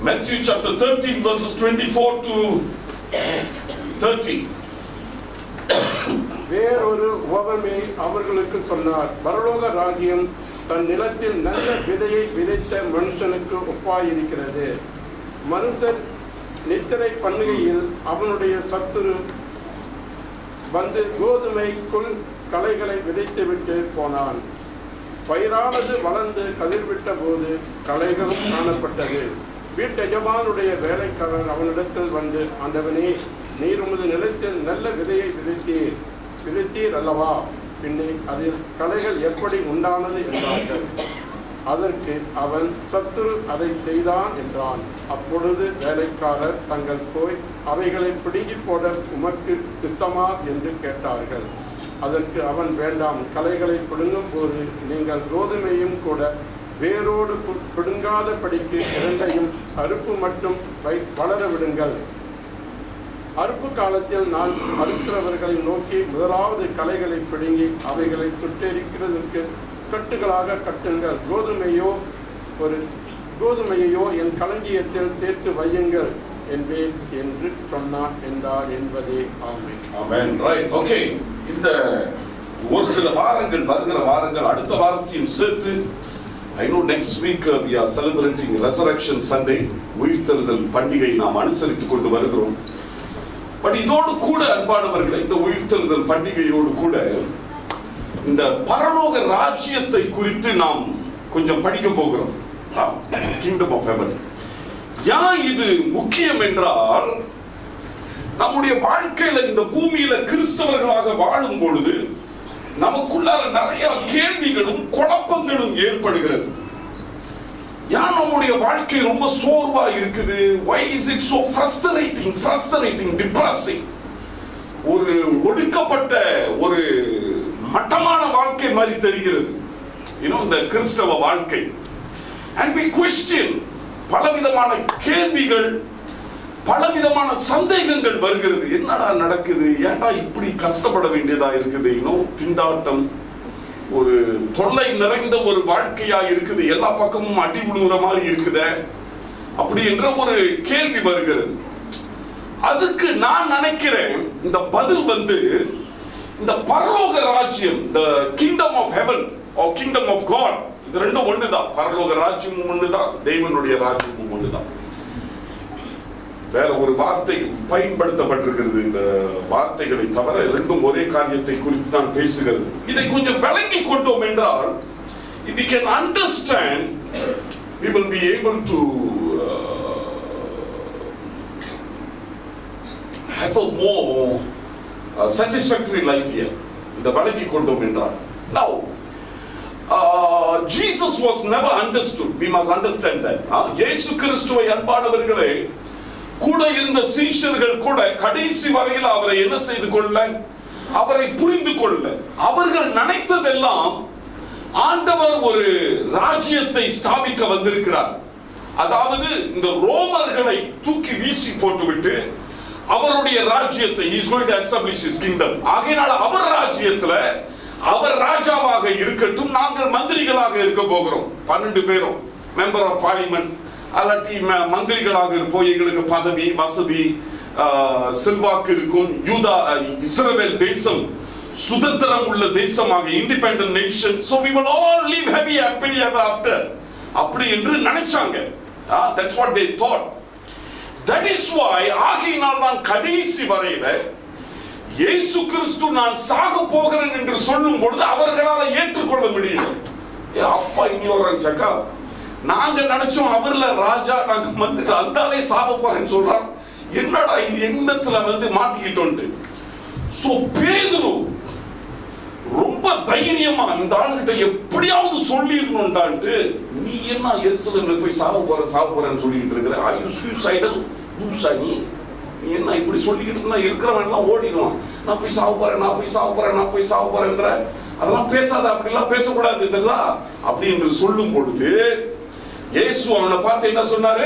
Matthew chapter 13 verses 24 to 30. வேறொரு உவமை அவர்களுக்கு சொன்னார் பரலோக ராஜ்யம் தன் நிலத்தில் நல்ல விதையை விதைத்த மனுஷனுக்கு ஒப்பாயிருக்கிறது மனுஷர் நித்திரை பண்ணுகையில் அவனுடைய சத்துரு வந்து கோதுமைக்குள் களைகளை விதைத்துவிட்டு போனான் பயிரானது வளர்ந்து கதிர்விட்ட போது களைகளும் காணப்பட்டது வீட்டெஜமானுடைய வேலைக்காரர் அவனிடத்தில் வந்து ஆண்டவனே நீர் உமது நிலத்தில் நல்ல விதையை விதைத்தீர் விதைத்தீர் அல்லவா பின்னே அதில் களைகள் எப்படி உண்டானது என்றார்கள் அதற்கு அவன் சத்துரு அதை செய்தான் என்றான் அப்பொழுது வேலைக்காரர் தங்கள் போய் அவைகளை பிடுங்கி போட உமக்கு சித்தமா என்று கேட்டார்கள் அதற்கு அவன் வேண்டாம் களைகளை பிடுங்கும் போது நீங்கள் கோதுமையும் கூட வேரோடு பு- பிடுங்காத படிக்கு இரண்டையும் அறுப்பு மட்டும் வை வளர விடுங்கள் அறுப்பு காலத்தில் நான் அறுக்கிறவர்களை நோக்கி முதலாவது களைகளை பிடுங்கி அவைகளை சுட்டெரிக்கிறதற்கு கட்டுகளாக கட்டுங்கள் கோதுமையோ ஒரு கோதுமையையோ என் களஞ்சியத்தில் சேர்த்து வையுங்கள் என்பேன் என்று சொன்னான் என்றார் என்பதே ஆமை Amen. Right. Okay. இந்த ஒரு சில வாரங்கள் வருகிற வாரங்கள் அடுத்த வாரத்தையும் சேர்த்து I know next week uh, we are celebrating Resurrection Sunday உயிர்த்தெழுதல் பண்டிகை நாம் அனுசரித்துக் கொண்டு வருகிறோம் பட் இதோடு கூட அன்பானவர்களே இந்த உயிர்த்தெழுதல் பண்டிகையோடு கூட இந்த பரலோக ராஜ்யத்தை குறித்து நாம் கொஞ்சம் படிக்க போகிறோம் கிங்டம் ஆஃப் ஹெவன் ஏன் இது முக்கியம் என்றால் நம்முடைய வாழ்க்கையில இந்த பூமியில கிறிஸ்தவர்களாக வாழும் பொழுது நமக்குள்ளார நிறைய கேள்விகளும் குழப்பங்களும் ஏற்படுகிறது ஏன் நம்முடைய வாழ்க்கை ரொம்ப சோர்வா இருக்குது why is it so frustrating frustrating depressing ஒரு ஒடுக்கப்பட்ட ஒரு மட்டமான வாழ்க்கை மாதிரி தெரிகிறது இன்னும் இந்த கிறிஸ்தவ வாழ்க்கை and we question பலவிதமான கேள்விகள் பலவிதமான சந்தேகங்கள் வருகிறது என்னடா நடக்குது ஏன்டா இப்படி கஷ்டப்பட வேண்டியதா இருக்குது இன்னும் திண்டாட்டம் ஒரு தொல்லை நிறைந்த ஒரு வாழ்க்கையா இருக்குது எல்லா பக்கமும் அடி விடுகிற மாதிரி இருக்குதே அப்படி என்ற ஒரு கேள்வி வருகிறது அதுக்கு நான் நினைக்கிறேன் இந்த பதில் வந்து இந்த பரலோக ராஜ்யம் the kingdom of heaven or kingdom of god இது ரெண்டும் ஒண்ணுதான் பரலோக ராஜ்யமும் ஒண்ணுதான் தேவனுடைய ராஜ்யமும் ஒண்ணுதான் வேற ஒரு வார்த்தை பயன்படுத்தப்பட்டிருக்கிறது இந்த வார்த்தைகளை தவிர ரெண்டும் ஒரே காரியத்தை குறித்து தான் பேசுகிறது இதை கொஞ்சம் விளங்கி கொண்டோம் என்றால் if we can understand we will be able to uh, have a more uh, satisfactory life here இந்த விளங்கி கொண்டோம் என்றால் now uh, Jesus was never understood we must understand that uh, இயேசு கிறிஸ்துவை அன்பானவர்களே கூட இருந்த சீஷர்கள் கூட கடைசி வரையில் அவரை என்ன செய்து கொள்ள அவரை புரிந்து கொள்ள அவர்கள் நினைத்ததெல்லாம் ஆண்டவர் ஒரு ராஜ்யத்தை ஸ்தாபிக்க வந்திருக்கிறார் அதாவது இந்த ரோமர்களை தூக்கி வீசி போட்டுவிட்டு அவருடைய ராஜ்யத்தை he is going to establish his kingdom ஆகையினால அவர் ராஜ்யத்துல அவர் ராஜாவாக இருக்கட்டும் நாங்கள் மந்திரிகளாக இருக்க போகிறோம் பன்னெண்டு பேரும் மெம்பர் ஆஃப் பார்லிமெண்ட் அல்லாட்டி ம- மந்திரிகளாக இருப்போம் எங்களுக்கு பதவி வசதி ஆஹ், செல்வாக்கு இருக்கும் யூதா அஹ், இஸ்ரவேல் தேசம் சுதந்திரம் உள்ள தேசமாக independent nation so we will all live happy happily ever after அப்படி என்று நினைச்சாங்க that's what they thought that is why ஆகையினால் தான் கடைசி வரையில இயேசு கிறிஸ்து நான் சாக போகிறேன் என்று சொல்லும் பொழுது அவர்களால் ஏற்றுக்கொள்ள முடியல ஏ அப்பா இன்னொரு சக்கா நாங்க நினைச்சோம் அவர்ல ராஜா நாங்க வந்து அந்தாலே சாக போறேன்னு சொல்றான் என்னடா இது எண்ணத்துல வந்து மாட்டிக்கிட்டோன்ட்டு சோ பேதுரு ரொம்ப தைரியமா இந்த ஆளுகிட்ட எப்படியாவது சொல்லிடணும்டான்ட்டு நீ என்ன எருசலேம்ல போய் சாக போற சாக போறேன்னு சொல்லிட்டு இருக்கிற ஐ யூ சூசைடல் லூசா நீ நீ என்ன இப்படி சொல்லிக்கிட்டு இருந்தா இருக்கிறவன் எல்லாம் ஓடிடுவான் நான் போய் சாக போறேன் நான் போய் சாக போறேன் நான் போய் சாக போறேன்ற அதெல்லாம் பேசாத அப்படிலாம் பேசக்கூடாது தெரியுதா அப்படி என்று சொல்லும் பொழுது இயேசு அவனை பார்த்து என்ன சொன்னாரு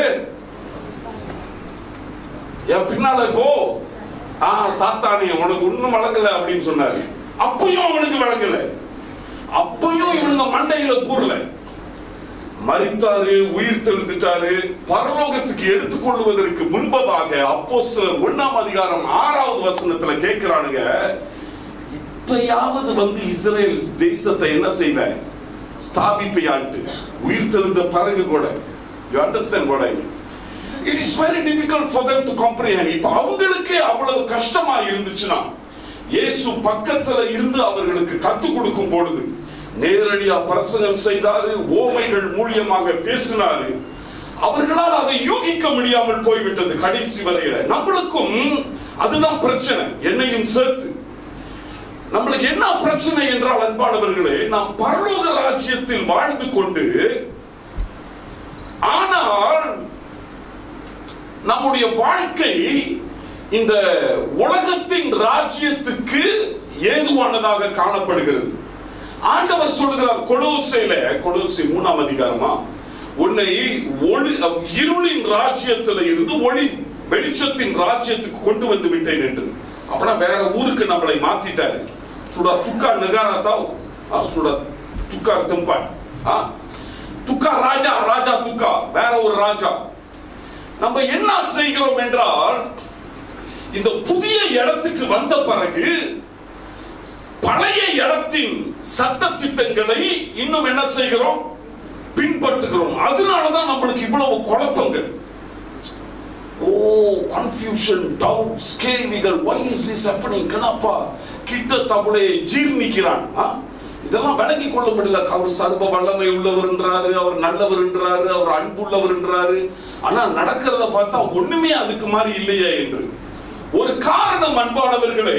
என் பின்னால போ ஆ சாத்தானே உனக்கு ஒண்ணும் வழங்கல அப்படின்னு சொன்னாரு அப்பயும் அவனுக்கு வழங்கல அப்பயும் இவனுங்க மண்டையில கூறல மரித்தாரு உயிர் தெழுந்துட்டாரு பரலோகத்துக்கு எடுத்துக்கொள்வதற்கு முன்பதாக அப்போஸ்தலர் ஒண்ணாம் அதிகாரம் ஆறாவது வசனத்துல கேட்கிறானுங்க இப்பயாவது வந்து இஸ்ரேல் தேசத்தை என்ன செய்வேன் ஸ்தாபிப்பையாட்டு உயிர் தெழுந்த பிறகு கூட you understand what I mean it is very difficult for them to comprehend இப்ப அவங்களுக்கே அவ்வளவு கஷ்டமா இருந்துச்சுன்னா இயேசு பக்கத்துல இருந்து அவர்களுக்கு கத்துக் கொடுக்கும் பொழுது நேரடியா பிரசங்கம் செய்தாரு ஓமைகள் மூலியமாக பேசினாரு அவர்களால் அதை யூகிக்க முடியாமல் போய்விட்டது கடைசி வரையில நம்மளுக்கும் அதுதான் பிரச்சனை என்னையும் சேர்த்து நம்மளுக்கு என்ன பிரச்சனை என்றால் அன்பானவர்களே நாம் பரலோக ராஜ்யத்தில் வாழ்ந்து கொண்டு ஆனால் நம்முடைய வாழ்க்கை இந்த உலகத்தின் ராஜ்யத்துக்கு ஏதுவானதாக காணப்படுகிறது ஆண்டவர் சொல்லுகிறார் கொலோசையில கொலோசை மூணாம் அதிகாரமா உன்னை ஒளி இருளின் ராஜ்யத்துல இருந்து ஒளி வெளிச்சத்தின் ராஜ்யத்துக்கு கொண்டு வந்து விட்டேன் என்று அப்படின்னா வேற ஊருக்கு நம்மளை மாத்திட்டாரு சுடா துக்கா நகாரா தாவ் ஆ, சுடா துக்கா தும்பா ஆ துக்கா ராஜா ராஜா துக்கா வேற ஒரு ராஜா நம்ம என்ன செய்கிறோம் என்றால் இந்த புதிய இடத்துக்கு வந்த பிறகு பழைய இடத்தின் சட்ட திட்டங்களை இன்னும் என்ன செய்கிறோம் பின்பற்றுகிறோம் அதனாலதான் நம்மளுக்கு இவ்வளவு குழப்பங்கள் ஓ கன்ஃபியூஷன் டவுட்ஸ் கேள்விகள் why is this happening கணப்பா கிட்ட தமிழை ஜீர்ணிக்கிறான் ஆ? இதெல்லாம் விளங்கி கொள்ள முடியல அவர் சர்வ வல்லமை உள்ளவர் என்றாரு அவர் நல்லவர் என்றாரு அவர் அன்புள்ளவர் என்றாரு ஆனா நடக்கிறத பார்த்தா ஒண்ணுமே அதுக்கு மாதிரி இல்லையே என்று ஒரு காரணம் அன்பானவர்களே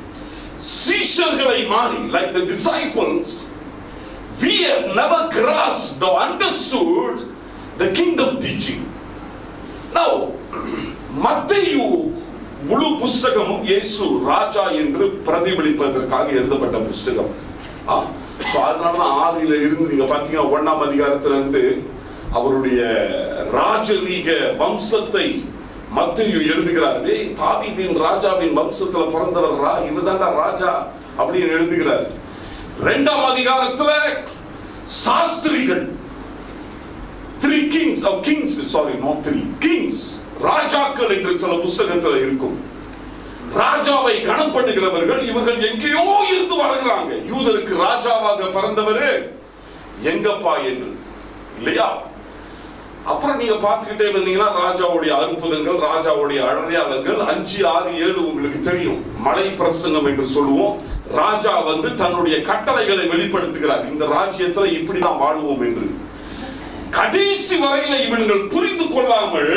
சீஷர்களை மாறி like the disciples we have never grasped or understood the kingdom teaching now மத்தேயு முழு புஸ்தகமும் இயேசு ராஜா என்று பிரதிபலிப்பதற்காக எழுதப்பட்ட புஸ்தகம் ஆ? So அதனாலதான் ஆதியில இருந்து நீங்க பாத்தீங்கன்னா ஒண்ணாம் அதிகாரத்துல இருந்து அவருடைய ராஜரீக வம்சத்தை மத்தேயு எழுதுகிறார் டேய் தாவீதின் ராஜாவின் வம்சத்துல பிறந்தவர் ரா இவர்தான்டா ராஜா அப்படின்னு எழுதுகிறார் இரண்டாம் அதிகாரத்துல சாஸ்திரிகள் three kings of kings sorry not three kings ராஜாக்கள் என்று சில புஸ்தகத்தில் இருக்கும் ராஜாவை கணப்படுகிறவர்கள் இவர்கள் எங்கேயோ இருந்து வருகிறாங்க யூதருக்கு ராஜாவாக பிறந்தவரு எங்கப்பா என்று இல்லையா அப்புறம் நீங்க பார்த்துக்கிட்டே இருந்தீங்கன்னா ராஜாவுடைய அற்புதங்கள் ராஜாவுடைய அடையாளங்கள் அஞ்சு ஆறு ஏழு உங்களுக்கு தெரியும் மலை பிரசங்கம் என்று சொல்லுவோம் ராஜா வந்து தன்னுடைய கட்டளைகளை வெளிப்படுத்துகிறார் இந்த ராஜ்யத்துல இப்படிதான் வாழ்வோம் என்று கடைசி வரையில இவர்கள் புரிந்து கொள்ளாமல்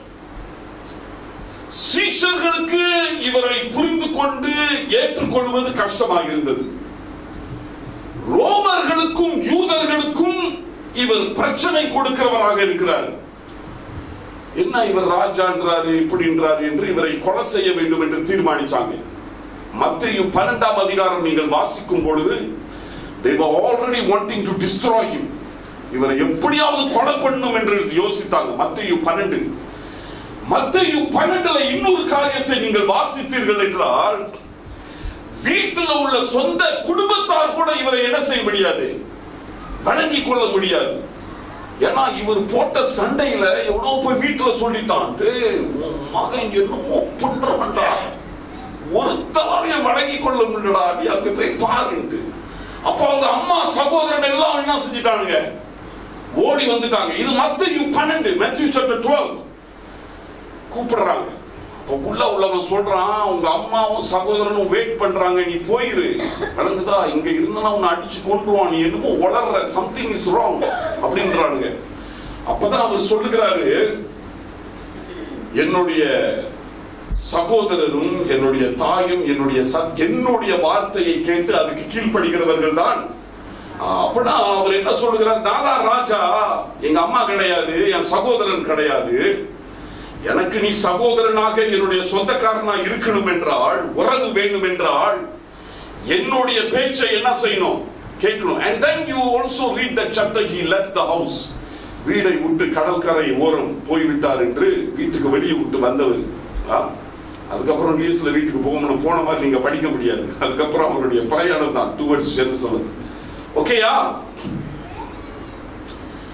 சீஷர்களுக்கு இவரை புரிந்து கொண்டு ஏற்றுக்கொள்வது கஷ்டமாக இருந்தது ரோமர்களுக்கும் யூதர்களுக்கும் இவர் பிரச்சனை கொடுக்கிறவராக இருக்கிறார் என்ன இவர் ராஜான்றாரு இப்படின்றாரு என்று இவரை கொலை செய்ய வேண்டும் என்று தீர்மானிச்சாங்க மத்திய பன்னெண்டாம் அதிகாரம் நீங்கள் வாசிக்கும் பொழுது they were already wanting to destroy him இவரை எப்படியாவது கொலை பண்ணணும் என்று யோசித்தாங்க மத்திய பன்னெண்டு மத்திய பன்னெண்டுல இன்னொரு காரியத்தை நீங்கள் வாசித்தீர்கள் என்றால் வீட்டில் உள்ள சொந்த குடும்பத்தார் கூட இவரை என்ன செய்ய முடியாது வணங்கி கொள்ள முடியாது ஏன்னா இவர் போட்ட சண்டையில எவ்வளோ போய் வீட்டுல சொல்லிட்டான் "டேய், உன் மகன் என்னமோ பண்றவன்டா ஒருத்தராலைய வணங்கி கொள்ள முடியலடா நீ அங்க போய் பாருன்ட்டு அப்ப அவங்க அம்மா சகோதரன் எல்லாம் என்ன செஞ்சிட்டானுங்க ஓடி வந்துட்டாங்க இது மத்திய பன்னெண்டு மேத்யூ சாப்டர் டுவெல் கூப்பிடுறாங்க அப்ப உள்ள உள்ளவன் சொல்றான் உங்க அம்மாவும் சகோதரனும் வெயிட் பண்றாங்க நீ போயிரு நடந்துதா இங்க இருந்தா உன்னை அடிச்சு கொண்டுருவான் நீ என்னமோ உளர்ற சம்திங் இஸ் ராங் அப்படின்றானுங்க அப்பதான் அவர் சொல்லுகிறாரு என்னுடைய சகோதரரும் என்னுடைய தாயும் என்னுடைய சத் என்னுடைய வார்த்தையை கேட்டு அதுக்கு கீழ்ப்படுகிறவர்கள் தான் அப்படின்னா அவர் என்ன சொல்லுகிறார் நான் தான் ராஜா எங்க அம்மா கிடையாது என் சகோதரன் கிடையாது எனக்கு நீ சகோதரனாக என்னுடைய சொந்தக்காரனா இருக்கணும் என்றால் உறவு வேண்டும் என்றால் என்னுடைய பேச்சை என்ன செய்யணும் கேட்கணும் and then you also read the chapter he left the house வீடை விட்டு கடற்கரை ஓரம் போய்விட்டார் என்று வீட்டுக்கு வெளியே விட்டு வந்தவர் ஆ? அதுக்கப்புறம் நியூஸ்ல வீட்டுக்கு போகணும் போன மாதிரி நீங்க படிக்க முடியாது அதுக்கப்புறம் அவருடைய பிரயாணம் தான் டுவர்ட்ஸ் ஜெருசலம் ஓகேயா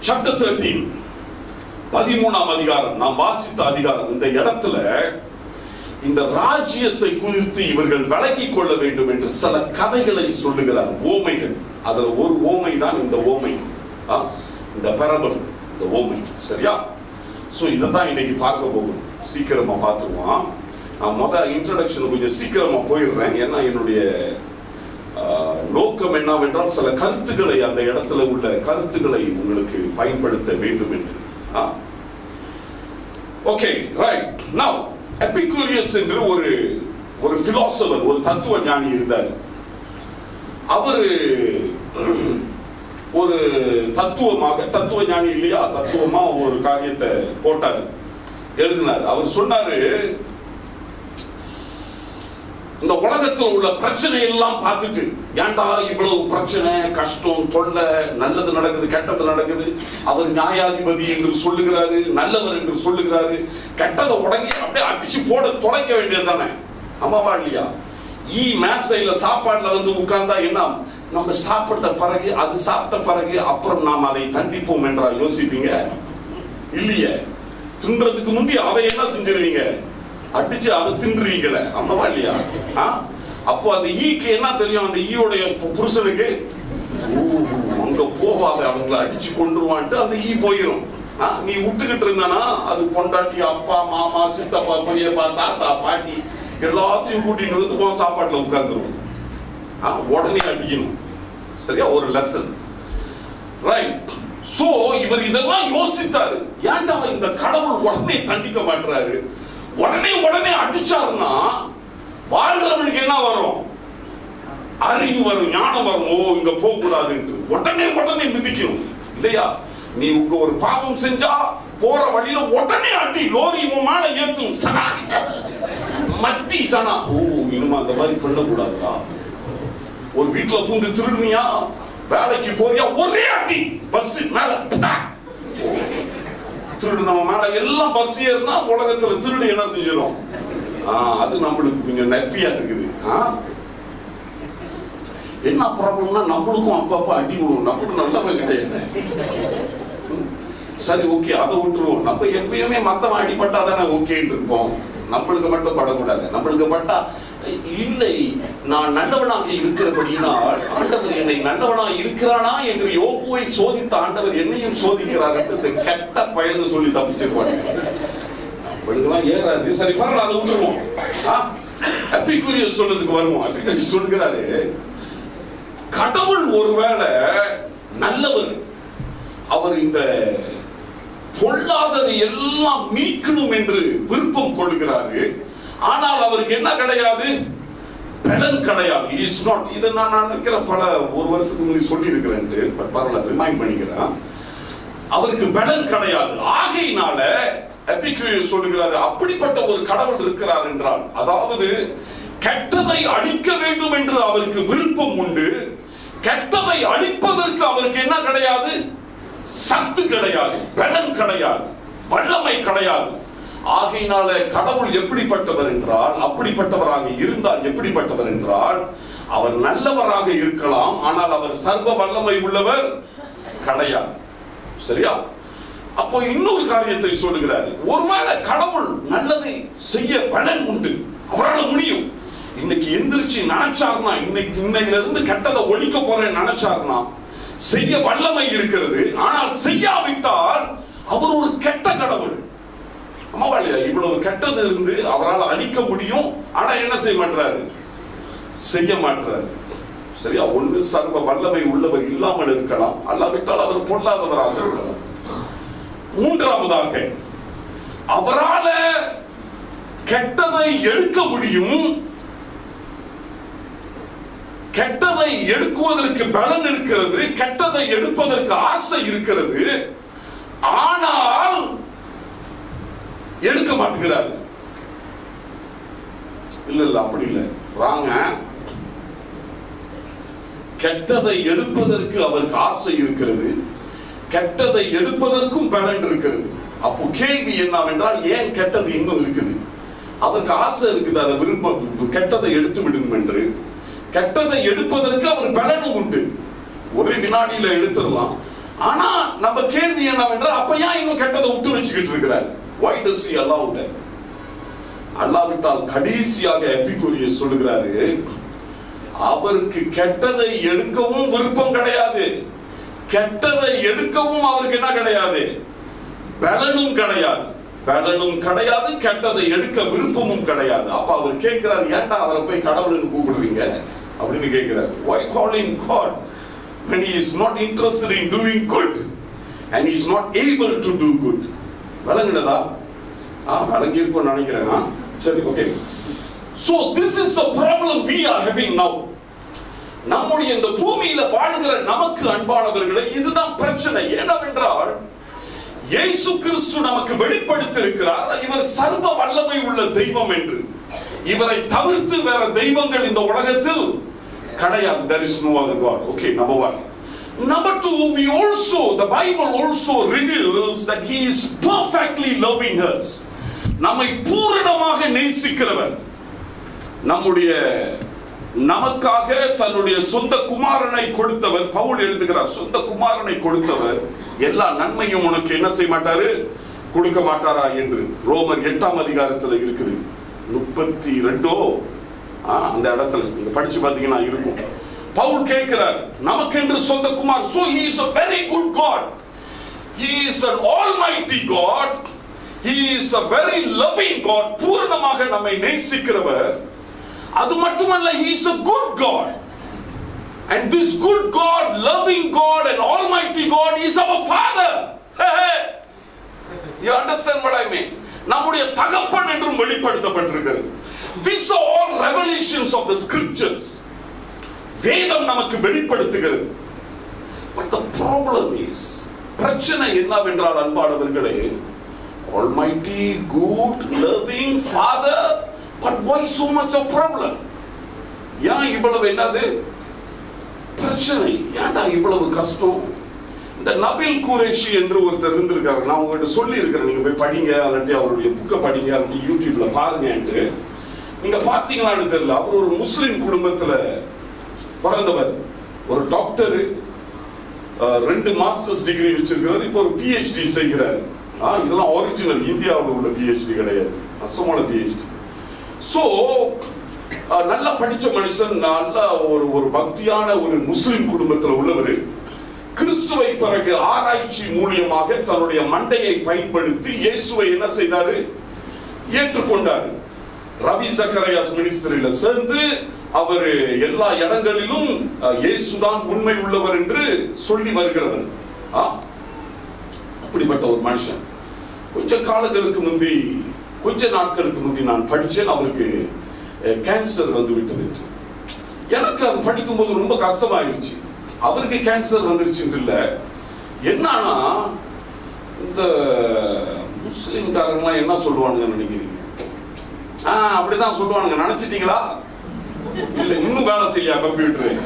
சாப்டர் தேர்ட்டீன் பதிமூணாம் அதிகாரம் நாம் வாசித்த அதிகாரம் இந்த இடத்துல இந்த ராஜ்யத்தை குறித்து இவர்கள் விளங்கிக் கொள்ள வேண்டும் என்று சில கதைகளை சொல்லுகிறார் ஓமைகள் அதுல ஒரு ஓமை தான் இந்த ஓமை ஆ? இந்த பரபல் இந்த ஓமை சரியா சோ இதை தான் இன்னைக்கு பார்க்க போகும் சீக்கிரமா பார்த்துருவோம் நான் முத இன்ட்ரடக்ஷன் கொஞ்சம் சீக்கிரமா போயிடுறேன் ஏன்னா என்னுடைய ஆ, நோக்கம் என்னவென்றால் சில கருத்துக்களை அந்த இடத்துல உள்ள கருத்துக்களை உங்களுக்கு பயன்படுத்த வேண்டும் என்று ஓகே ரைட் நவ் எபிகூரியஸ் என்று ஒரு ஒரு பிலாசபர் ஒரு தத்துவ ஞானி இருந்தார் அவரு ஒரு தத்துவமாக தத்துவ ஞானி இல்லையா தத்துவமா ஒரு காரியத்தை போட்டார் எழுதினார் அவர் சொன்னாரு இந்த உலகத்தில் உள்ள பிரச்சனை எல்லாம் பார்த்துட்டு ஏன்டா இவ்வளவு பிரச்சனை கஷ்டம் தொல்லை நல்லது நடக்குது கெட்டது நடக்குது அவர் நியாயாதிபதி என்று சொல்லுகிறாரு நல்லவர் என்று சொல்லுகிறாரு கெட்டதை உடங்கி அப்படியே அடிச்சு போட தொலைக்க வேண்டியது தானே ஆமாவா இல்லையா ஈ மேசையில சாப்பாட்டுல வந்து உட்கார்ந்தா என்ன நம்ம சாப்பிட்ட பிறகு அது சாப்பிட்ட பிறகு அப்புறம் நாம் அதை தண்டிப்போம் என்றா யோசிப்பீங்க இல்லையே தின்றதுக்கு முந்தி அதை என்ன செஞ்சிருவீங்க அடிச்சு அதை தின்றுவீங்களே ஆமாவா இல்லையா ஆ? அப்போ அந்த ஈக்கு என்ன தெரியும் அந்த ஈயோடைய பு- புருஷனுக்கு ஊ, அங்க போகாத அவங்களை அடிச்சு கொண்டுருவான்ட்டு அந்த ஈ போயிரும் ஆ, நீ விட்டுக்கிட்டு இருந்தானா அது பொண்டாட்டி அப்பா மாமா சித்தப்பா பெரியப்பா தாத்தா பாட்டி எல்லாத்தையும் கூட்டிட்டு வந்து உன் சாப்பாட்டுல உட்கார்ந்துரும் ஆ, உடனே அடிக்கணும் சரியா ஒரு லெசன் ரைட் சோ இவர் இதெல்லாம் யோசித்தாரு ஏன்டா இந்த கடவுள் உடனே தண்டிக்க மாட்டாரு உடனே உடனே அடிச்சாருன்னா வாழ்றவனுக்கு என்ன வரும் அறிவு வரும் ஞானம் வரும் ஓ இங்க போக கூடாதுன்னு உடனே உடனே மிதிக்கணும் இல்லையா நீ உங்க ஒரு பாவம் செஞ்சா போற வழியில உடனே அடி லோரி உன் மேல ஏத்தும் சனா மத்தி சனா ஓ இனிமே அந்த மாதிரி பண்ணக்கூடாதுடா ஒரு வீட்டுல பூந்து திருடுனியா வேலைக்கு போறியா ஒரே அடி பஸ் மேல டா. திருடுனவ மேல எல்லாம் பஸ் ஏறினா உலகத்துல திருடு என்ன செஞ்சிடும் ஆ, அது நம்மளுக்கு கொஞ்சம் நப்பியா இருக்குது ஆ? என்ன ப்ராப்ளம்னா நம்மளுக்கும் அப்பப்ப அடி விடுவோம் நம்மளும் நல்லவன் கிடையாது சரி ஓகே அதை விட்டுருவோம் நம்ம எப்பயுமே மத்தவன் அடிபட்டா தானே ஓகேன்னு இருப்போம் நம்மளுக்கு மட்டும் படக்கூடாது நம்மளுக்கு பட்டா இல்லை நான் நல்லவனாக இருக்கிறபடியினால் ஆண்டவர் என்னை நல்லவனா இருக்கிறானா என்று யோபுவை சோதித்த ஆண்டவர் என்னையும் சோதிக்கிறார் என்று இந்த கெட்ட பயலுக்கு சொல்லி தப்பிச்சிருவாங்க நம்மளுக்கெல்லாம் ஏறாது சரி பரவாயில்ல அதை விட்டுருவோம் அப்பிக்குரியஸ் சொன்னதுக்கு வருவோம் அப்பிக்குரியஸ் சொல்லுகிறாரு கடவுள் ஒருவேளை நல்லவர் அவர் இந்த பொல்லாததை எல்லாம் மீட்கணும் என்று விருப்பம் கொள்கிறாரு ஆனால் அவருக்கு என்ன கிடையாது பலன் கிடையாது இஸ் நாட் இதை நான் நான் நினைக்கிற பல ஒரு வருஷத்துக்கு முன்னாடி சொல்லி இருக்கிறேன் பட் பரவாயில்ல ரிமைண்ட் பண்ணிக்கிறேன் அவருக்கு பலன் கிடையாது ஆகையினால எபிக்யூரியஸ் சொல்லுகிறாரு அப்படிப்பட்ட ஒரு கடவுள் இருக்கிறார் என்றால் அதாவது கெட்டதை அழிக்க வேண்டும் என்று அவருக்கு விருப்பம் உண்டு கெட்டதை அழிப்பதற்கு அவருக்கு என்ன கிடையாது சத்து கிடையாது பலன் கிடையாது வல்லமை கிடையாது ஆகையினால கடவுள் எப்படிப்பட்டவர் என்றால் அப்படிப்பட்டவராக இருந்தால் எப்படிப்பட்டவர் என்றால் அவர் நல்லவராக இருக்கலாம் ஆனால் அவர் சர்வ வல்லமை உள்ளவர் கிடையாது சரியா அப்போ இன்னொரு காரியத்தை சொல்லுகிறார் ஒருவேளை கடவுள் நல்லதை செய்ய பலன் உண்டு அவரால் முடியும் இன்னைக்கு எந்திரிச்சு நினைச்சார்னா இன்னைக்கு இன்னையில இருந்து கெட்டதை ஒழிக்க போறேன் நினைச்சார்னா செய்ய வல்லமை இருக்கிறது ஆனால் செய்யாவிட்டால் அவர் ஒரு கெட்ட கடவுள் ஆமாவா இல்லையா இவ்வளவு கெட்டது இருந்து அவரால் அழிக்க முடியும் ஆனா என்ன செய்ய மாட்டாரு செய்ய மாட்டாரு சரியா ஒன்று சர்வ வல்லமை உள்ளவர் இல்லாமல் இருக்கலாம் அல்லாவிட்டால் அவர் பொல்லாதவராக இருக்கலாம் மூன்றாவதாக அவரால கெட்டதை எடுக்க முடியும் கெட்டதை எடுக்குவதற்கு பலன் இருக்கிறது கெட்டதை எடுப்பதற்கு ஆசை இருக்கிறது ஆனால் எடுக்க மாட்டேங்கிறாரு இல்ல இல்ல அப்படி இல்ல வாங்க கெட்டதை எடுப்பதற்கு அவருக்கு ஆசை இருக்கிறது கெட்டதை எடுப்பதற்கும் பலன் இருக்கிறது அப்போ கேள்வி என்னவென்றால் ஏன் கெட்டது இன்னும் இருக்குது அவருக்கு ஆசை இருக்குது அதை விருப்பம் கெட்டதை எடுத்து விடும் என்று கெட்டதை எடுப்பதற்கு அவர் பலனும் உண்டு ஒரே வினாடியில எடுத்துடலாம் ஆனா நம்ம கேள்வி என்னவென்றால் அப்ப ஏன் இன்னும் கெட்டதை விட்டு வச்சுக்கிட்டு இருக்கிறார் why does he allow that அல்லாவிட்டால் கடைசியாக எபிகூரிய சொல்லுகிறாரு அவருக்கு கெட்டதை எடுக்கவும் விருப்பம் கிடையாது கெட்டதை எடுக்கவும் அவருக்கு என்ன கிடையாது பலனும் கிடையாது பலனும் கிடையாது கெட்டதை எடுக்க விருப்பமும் கிடையாது அப்ப அவர் கேட்கிறார் ஏன்டா அவரை போய் கடவுள்னு கூப்பிடுறீங்க அப்படின்னு கேட்கிறார் why call him god when he is not interested in doing good and he is not able to do good விளங்குனதா ஆ விளங்கி இருக்கும் நினைக்கிறேன் ஆ? சரி okay so this is the problem we are having now நம்முடைய இந்த பூமியில வாழ்கிற நமக்கு அன்பானவர்களே இதுதான் பிரச்சனை என்னவென்றால் இயேசு கிறிஸ்து நமக்கு வெளிப்படுத்தி இருக்கிறார் இவர் சர்வ வல்லமை உள்ள தெய்வம் என்று இவரை தவிர்த்து வேற தெய்வங்கள் இந்த உலகத்தில் கிடையாது there is no other god okay number one number two we also the bible also reveals that he is perfectly loving us நம்மை பூரணமாக நேசிக்கிறவர் நம்முடைய நமக்காக தன்னுடைய சொந்த குமாரனை கொடுத்தவர் பவுல் எழுதுகிறார் சொந்த குமாரனை கொடுத்தவர் எல்லா நன்மையும் உனக்கு என்ன செய்ய மாட்டாரு கொடுக்க மாட்டாரா என்று ரோமர் எட்டாம் அதிகாரத்தில் இருக்குது முப்பத்தி ரெண்டோ ஆ, அந்த இடத்துல நீங்க படிச்சு பாத்தீங்கன்னா இருக்கும் பவுல் கேட்கிறார் நமக்கென்று சொந்த Kumar so he is a very good god he is an almighty god he is a very loving god பூரணமாக நம்மை நேசிக்கிறவர் அது மட்டுமல்ல he is a good god and this good god loving god and almighty god is our father Hey, hey. you understand what i mean நம்முடைய தகப்பன் என்றும் வெளிப்படுத்தப்பட்டிருக்கிறது these are all revelations of the scriptures வேதம் நமக்கு வெளிப்படுத்துகிறது but the problem is பிரச்சனை என்னவென்றால் அன்பானவர்களே almighty good loving father but why so much of problem ஏன் இவ்வளவு என்னது பிரச்சனை ஏன்டா இவ்வளவு கஷ்டம் இந்த நபில் குரேஷி என்று ஒருத்தர் இருந்திருக்காரு நான் உங்ககிட்ட சொல்லி இருக்கிறேன் நீங்க போய் படிங்க அல்லாட்டி அவருடைய புக்கை படிங்க அல்லாட்டி யூடியூப்ல பாருங்கன்ட்டு நீங்க பாத்தீங்களான்னு தெரியல அவர் ஒரு முஸ்லிம் குடும்பத்துல பிறந்தவர் ஒரு டாக்டர் ரெண்டு மாஸ்டர்ஸ் டிகிரி வச்சிருக்கிறார் இப்போ ஒரு பிஹெச்டி செய்கிறார் ஆ, இதெல்லாம் ஒரிஜினல் இந்தியாவில் உள்ள பிஹெச்டி கிடையாது அசமான பிஹெச்டி சோ நல்லா படிச்ச மனுஷன் நல்ல ஒரு ஒரு பக்தியான ஒரு முஸ்லிம் குடும்பத்தில் உள்ளவர் கிறிஸ்துவை பிறகு ஆராய்ச்சி மூலியமாக தன்னுடைய மண்டையை பயன்படுத்தி இயேசுவை என்ன செய்தாரு ஏற்றுக்கொண்டார் ரவி சக்கரையாஸ் மினிஸ்டரில சேர்ந்து அவர் எல்லா இடங்களிலும் அஹ், இயேசுதான் உண்மை உள்ளவர் என்று சொல்லி வருகிறவர் ஆ? அப்படிப்பட்ட ஒரு மனுஷன் கொஞ்ச காலங்களுக்கு முந்தி கொஞ்ச நாட்களுக்கு முந்தி நான் படிச்சேன் அவருக்கு கேன்சர் வந்து விட்டது என்று. எனக்கு அது படிக்கும்போது ரொம்ப கஷ்டமாயிருச்சு அவருக்கு கேன்சர் வந்துருச்சுன்னு இல்ல என்னன்னா இந்த முஸ்லிம்காரங்களாம் என்ன சொல்லுவானுங்க நினைக்கிறீங்க ஆ அப்படிதான் சொல்லுவானுங்க நினைச்சிட்டீங்களா இல்ல இன்னும் வேலை செய்யலையா கம்ப்யூட்டர்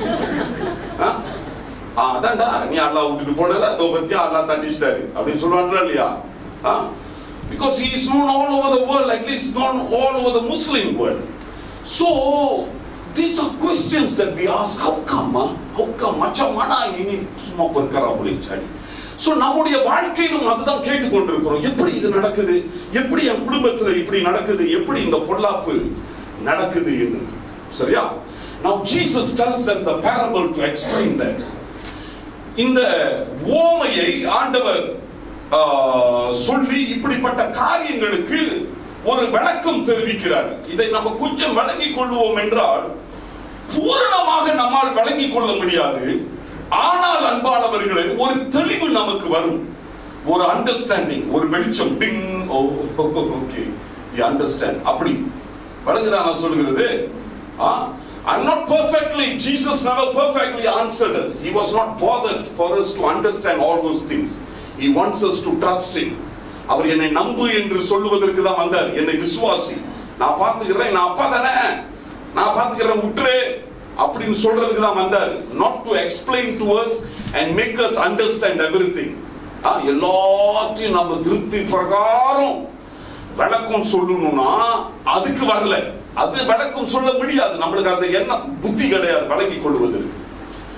அதான்டா நீ அல்லா விட்டுட்டு போனல அதோ பத்தியா அல்லா தண்டிச்சிட்டாரு அப்படின்னு சொல்லுவாங்களா இல்லையா because he is known all over the world at least known all over the muslim world so these are questions that we ask how come ah? how come மச்சான் மனா இனி சும்மா பொறுக்கறா அப்படின்னு சோ நம்முடைய வாழ்க்கையிலும் அதுதான் கேட்டுக்கொண்டிருக்கிறோம் எப்படி இது நடக்குது எப்படி என் குடும்பத்துல இப்படி நடக்குது எப்படி இந்த பொல்லாப்பு நடக்குது என்று சரியா now jesus tells them the parable to explain that இந்த ஓமையை ஆண்டவர் ஆ, சொல்லி இப்படிப்பட்ட காரியங்களுக்கு ஒரு விளக்கம் தெரிவிக்கிறார் இதை நம்ம கொஞ்சம் விளங்கிக் கொள்வோம் என்றால் பூரணமாக நம்மால் விளங்கிக் கொள்ள முடியாது ஆனால் அன்பானவர்களே ஒரு தெளிவு நமக்கு வரும் ஒரு அண்டர்ஸ்டாண்டிங் ஒரு வெளிச்சம் டிங் ஓகே யூ அண்டர்ஸ்டாண்ட் அப்படி வழங்குதா நான் சொல்லுகிறது ஆ I'm not perfectly, Jesus never perfectly answered us. He was not bothered for us to understand all those things. He wants us to trust Him. அவர் என்னை நம்பு என்று சொல்லுவதற்கு தான் வந்தார் என்னை விசுவாசி நான் பார்த்துக்கிறேன் நான் அப்பா தானே நான் பார்த்துக்கிறேன் விட்டுரு அப்படின்னு சொல்றதுக்கு தான் வந்தார் not to explain to us and make us understand everything ஆ, எல்லாத்தையும் நம்ம திருப்தி பிரகாரம் விளக்கம் சொல்லணும்னா அதுக்கு வரல அது விளக்கம் சொல்ல முடியாது நம்மளுக்கு அந்த எண்ணம் புத்தி கிடையாது வழங்கிக் கொள்வது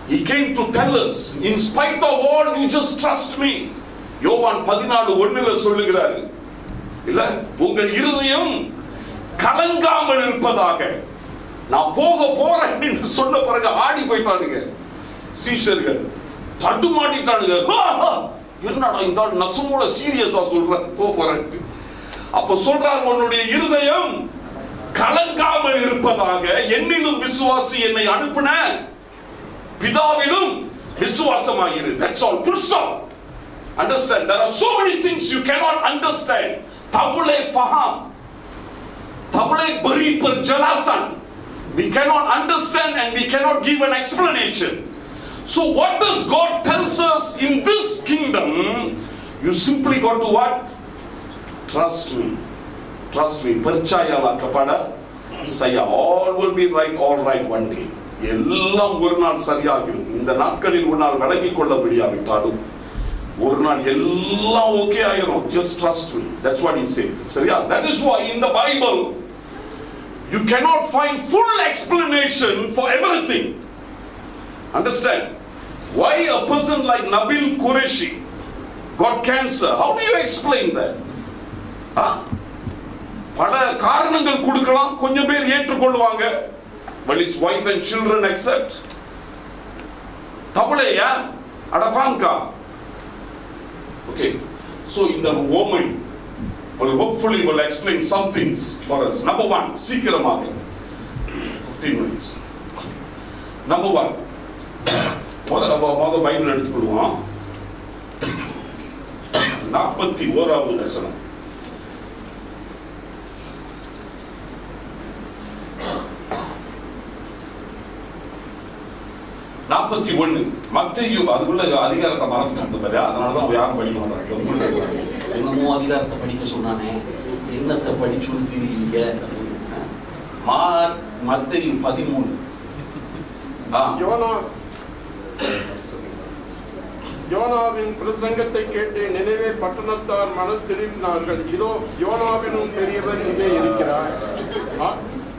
he came to tell us in spite of all you just trust me யோவான் பதினாலு ஒண்ணுல சொல்லுகிறாரு இல்ல உங்கள் இருதயம் கலங்காமல் இருப்பதாக நான் போக போறேன் என்று சொன்ன பிறகு ஆடி போயிட்டானுங்க சீஷர்கள் தடுமாட்டிட்டானுங்க "ஆ, ஆ, என்னடா இந்த ஆள் நசுமோட சீரியஸா சொல்ற போக போறேன் அப்ப சொல்றார் உன்னுடைய இருதயம் கலங்காமல் இருப்பதாக என்னிலும் விசுவாசி என்னை அனுப்பின பிதாவிலும் விசுவாசமாயிரு that's all full stop understand there are so many things you cannot understand tabule faham tabule bari per jalasan we cannot understand and we cannot give an explanation so what does god tells us in this kingdom you simply got to what trust me trust me percayalah kepada saya all will be right all right one day எல்லாம் ஒரு நாள் சரியாகிடும் இந்த நாட்களில் ஒரு நாள் விலகிக் கொள்ள முடியாவிட்டாலும் ஒரு நாள் எல்லாம் ஓகே ஆயிரும் just trust me that's what he said சரியா that is why in the bible you cannot find full explanation for everything understand why a person like nabil qureshi got cancer how do you explain that Huh? பல காரணங்கள் கொடுக்கலாம் கொஞ்சம் பேர் ஏற்றுக்கொள்வாங்க but his wife and children accept தவளையா அடபாங்கா okay so in the woman will hopefully will explain some things for us number one சீக்கிரமாக 15 minutes number one முதல்ல நம்ம முதல் Bible எடுத்துக்கொள்வோம் நாற்பத்தி ஓராவது வசனம் நாற்பத்தி ஒண்ணு மத்திய அதுக்குள்ள அதிகாரத்தை மறந்துட்டாங்க பாரு அதனால தான் யாரும் படிக்க மாட்டாங்க என்னமோ அதிகாரத்தை படிக்க சொன்னானே என்னத்தை படிச்சுன்னு தெரியலீங்க மா மத்திய பதிமூணு ஆ யோனா யோனாவின் பிரசங்கத்தை கேட்டு நினைவே பட்டணத்தார் மனம் திரும்பினார்கள் இதோ யோனாவினும் பெரியவர் இங்கே இருக்கிறார் ஆ,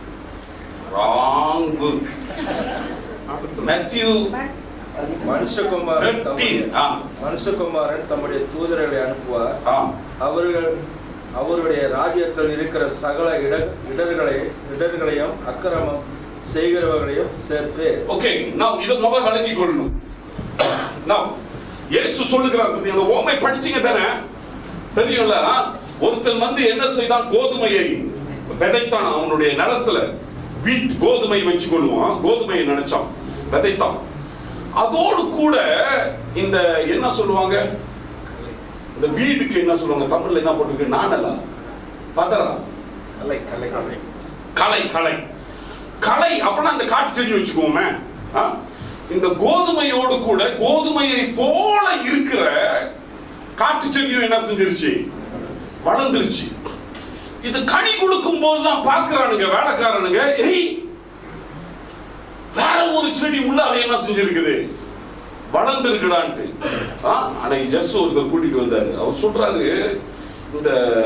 ராங் புக் அடுத்து. மத்திய மனுஷகுமாரன் 13 தம்முடைய- ஆ மனுஷகுமாரன் தம்முடைய தூதர்களை அனுப்புவார் ஆ அவர்கள் அவருடைய ராஜ்யத்தில் இருக்கிற சகல இட இடர்களை இடர்களையும் அக்கிரமம் செய்கிறவர்களையும் சேர்த்து ஓகே நான் இத முத விளங்கி கொள்ளணும் நான் இயேசு சொல்லுகிறார் பத்தி அந்த ஓமை படிச்சீங்க தானே தெரியும்ல ஆ? ஒருத்தன் வந்து என்ன செய்தான் கோதுமையை விதைத்தான் அவனுடைய நிலத்துல வீட் கோதுமை வச்சு கொள்ளுவான் கோதுமையை நினைச்சான் விதைத்தான் அதோடு கூட இந்த என்ன சொல்லுவாங்க இந்த வீடுக்கு என்ன சொல்லுவாங்க தமிழ்ல என்ன போட்டிருக்கு நானலா பதறா கலை கலை கலை களை களை களை அப்படின்னா இந்த காட்டு செடி வச்சுக்கோமே ஆ? இந்த கோதுமையோடு கூட கோதுமையை போல இருக்கிற காட்டு செடியும் என்ன செஞ்சிருச்சு வளர்ந்துருச்சு இது கனி கொடுக்கும் போதுதான் பாக்குறானுங்க வேலைக்காரனுங்க ஏய் வேற ஒரு செடி உள்ளார என்ன செஞ்சிருக்குது வளர்ந்துருக்குடான்ட்டு ஆ, அன்னைக்கு ஜஸ்ட் ஒருத்தர் கூட்டிட்டு வந்தாரு அவர் சொல்றாரு இந்த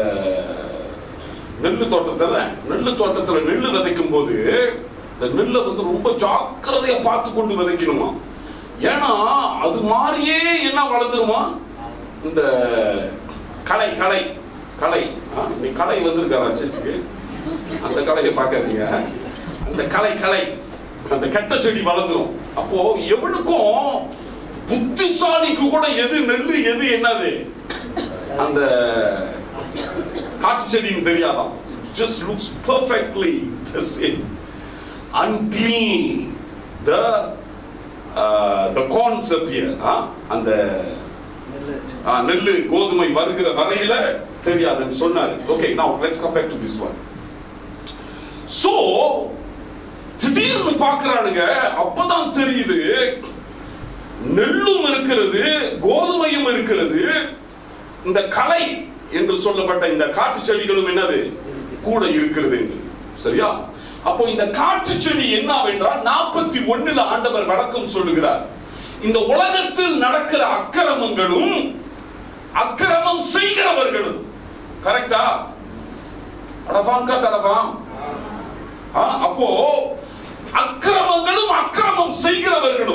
நெல்லு தோட்டத்துல நெல்லு தோட்டத்துல நெல்லு விதைக்கும் போது இந்த நெல்லை வந்து ரொம்ப ஜாக்கிரதையா பார்த்து கொண்டு விதைக்கணுமா ஏன்னா அது மாதிரியே என்ன வளர்ந்துருமா இந்த களை களை களை ஆ, இன்னைக்கு களை வந்திருக்காரா சர்ச்சுக்கு அந்த கலையை பார்க்காதீங்க அந்த கலை கலை அந்த கெட்ட செடி வளர்ந்துரும் அப்போ எவனுக்கும் புத்திசாலிக்கு கூட எது நெல்லு எது என்னது அந்த காட்டு செடின்னு தெரியாதாம் just looks perfectly the same until the uh, the corns appear ஆ? அந்த ஆ, நெல்லு கோதுமை வருகிற வரையில தெரியாதுன்னு சொன்னாரு okay now let's come back to this one so திடீர்னு பாக்குறானுங்க அப்பதான் தெரியுது நெல்லும் இருக்கிறது கோதுமையும் இருக்கிறது இந்த களை என்று சொல்லப்பட்ட இந்த காட்டு செடிகளும் என்னது கூட இருக்கிறது என்று சரியா அப்போ இந்த காட்டு செடி என்னவென்றால் நாற்பத்தி ஒண்ணுல ஆண்டவர் வழக்கம் சொல்லுகிறார் இந்த உலகத்தில் நடக்கிற அக்கிரமங்களும் அக்கிரமம் செய்கிறவர்களும் கரெக்டா அடஃபாங்கா தடஃபாம் ஆ, அப்போ அக்கிரமங்களும் அக்கிரமம் செய்கிறவர்களும்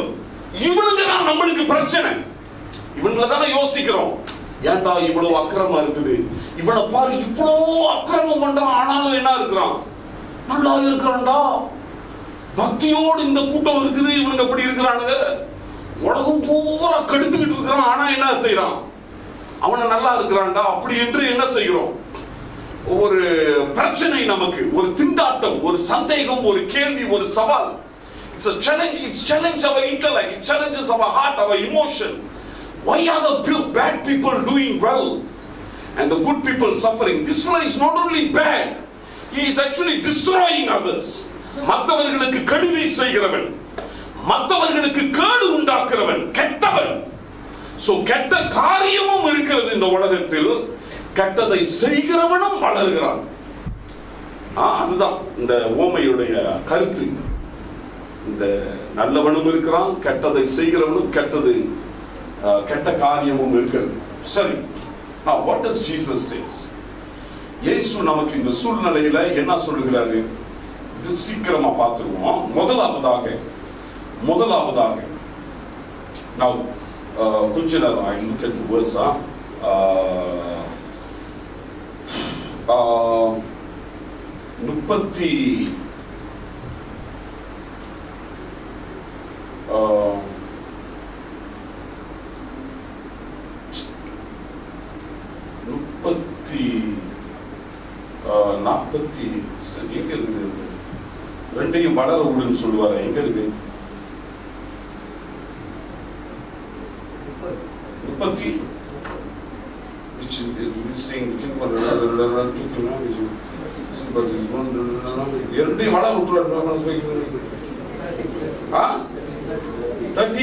இவனுங்க தான் நம்மளுக்கு பிரச்சனை இவங்கள தானே யோசிக்கிறோம் ஏன்டா இவ்வளவு அக்கிரமம் இருக்குது இவனை பாரு இவ்வளவு அக்கிரமம் பண்றான் ஆனாலும் என்ன இருக்கிறான் நல்லா இருக்கிறான்டா பக்தியோடு இந்த கூட்டம் இருக்குது இவனுங்க அப்படி இருக்கிறானுங்க உலகம் பூரா கெடுத்துக்கிட்டு இருக்கிறான் ஆனா என்ன செய்யறான் அவனை நல்லா இருக்கிறான்டா அப்படி என்று என்ன செய்கிறோம் ஒரு பிரச்சனை நமக்கு ஒரு திண்டாட்டம் ஒரு சந்தேகம் ஒரு கேள்வி ஒரு சவால் it's a challenge it's challenge our intellect it challenges our heart our emotion why are the pe- bad people doing well and the good people suffering this fellow is not only bad he is actually destroying others மற்றவர்களுக்கு கெடுதி செய்கிறவன் மற்றவர்களுக்கு கேடு உண்டாக்குறவன் கெட்டவன் so கெட்ட காரியமும் இருக்கிறது இந்த உலகத்தில் கெட்டதை செய்கிறவனும் வளர்கிறான் ஆ, அதுதான் இந்த ஓமையுடைய கருத்து இந்த நல்லவனும் இருக்கிறான் கெட்டதை செய்கிறவனும் கெட்டது ஆ, கெட்ட காரியமும் இருக்கிறது சரி வாட் does ஜீசஸ் says இயேசு நமக்கு இந்த சூழ்நிலையில என்ன சொல்லுகிறாரு இது சீக்கிரமா பார்த்துருவோம் முதலாவதாக முதலாவதாக now uh, கொஞ்ச நேரம் I look at the verse ah. uh, uh, முப்பத்தி uh, முப்பத்தி uh, நாற்பத்தி சரி, எங்க இருக்குது இது? ரெண்டையும் வளர விடுன்னு சொல்லுவாரு எங்க இருக்கு முப்பத்தி which is is saying இரண்டையும் வளர விட்டுறாரு ஆ தேர்ட்டி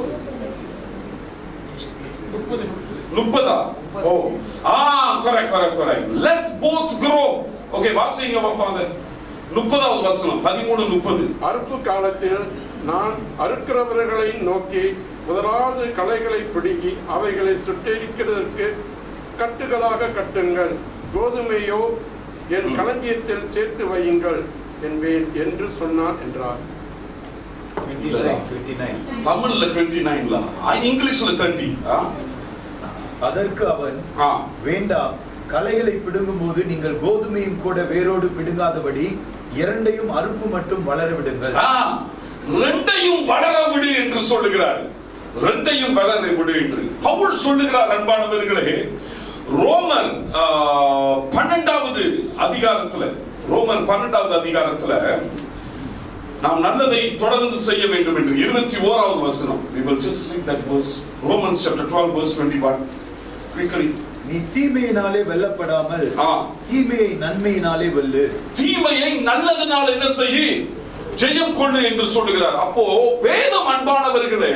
முப்பதா ஓ ஆ correct correct correct let both grow okay வாசிங்க பாப்பா அது முப்பதாவது வசனம் பதிமூணு முப்பது அறுப்பு காலத்தில் நான் அறுக்கிறவர்களை நோக்கி முதலாவது களைகளை பிடுங்கி அவைகளை சுட்டெரிக்கிறதற்கு கட்டுகளாக கட்டுங்கள் கோதுமையோ என் களஞ்சியத்தில் சேர்த்து வையுங்கள் என்பேன் என்று சொன்னான் என்றார் 29, 29. தமிழ்ல டுவெண்ட்டி நைன்ல இங்கிலீஷ்ல தேர்ட்டி அதற்கு அவன் ஆ வேண்டாம் களைகளை பிடுங்கும்போது நீங்கள் கோதுமையும் கூட வேரோடு பிடுங்காதபடி இரண்டையும் அறுப்பு மட்டும் வளர விடுங்கள் ஆ, ரெண்டையும் வளர விடு என்று சொல்லுகிறார் ரெண்டையும் வளர விடு என்று பவுல் சொல்லுகிறார் அன்பானவர்களே ரோமர் ஆ, பன்னெண்டாவது அதிகாரத்துல ரோமர் பன்னெண்டாவது அதிகாரத்துல நாம் நல்லதை தொடர்ந்து செய்ய வேண்டும் என்று இருபத்தி ஓராவது வசனம் we will just read that verse romans chapter 12 verse 21 quickly நீ தீமையினாலே வெல்லப்படாமல் ஆ தீமையை நன்மையினாலே வெல்லு தீமையை நல்லதுனால் என்ன செய்ய ஜெயம் கொள்ளு என்று சொல்லுகிறார் அப்போ வேதம் அன்பானவர்களே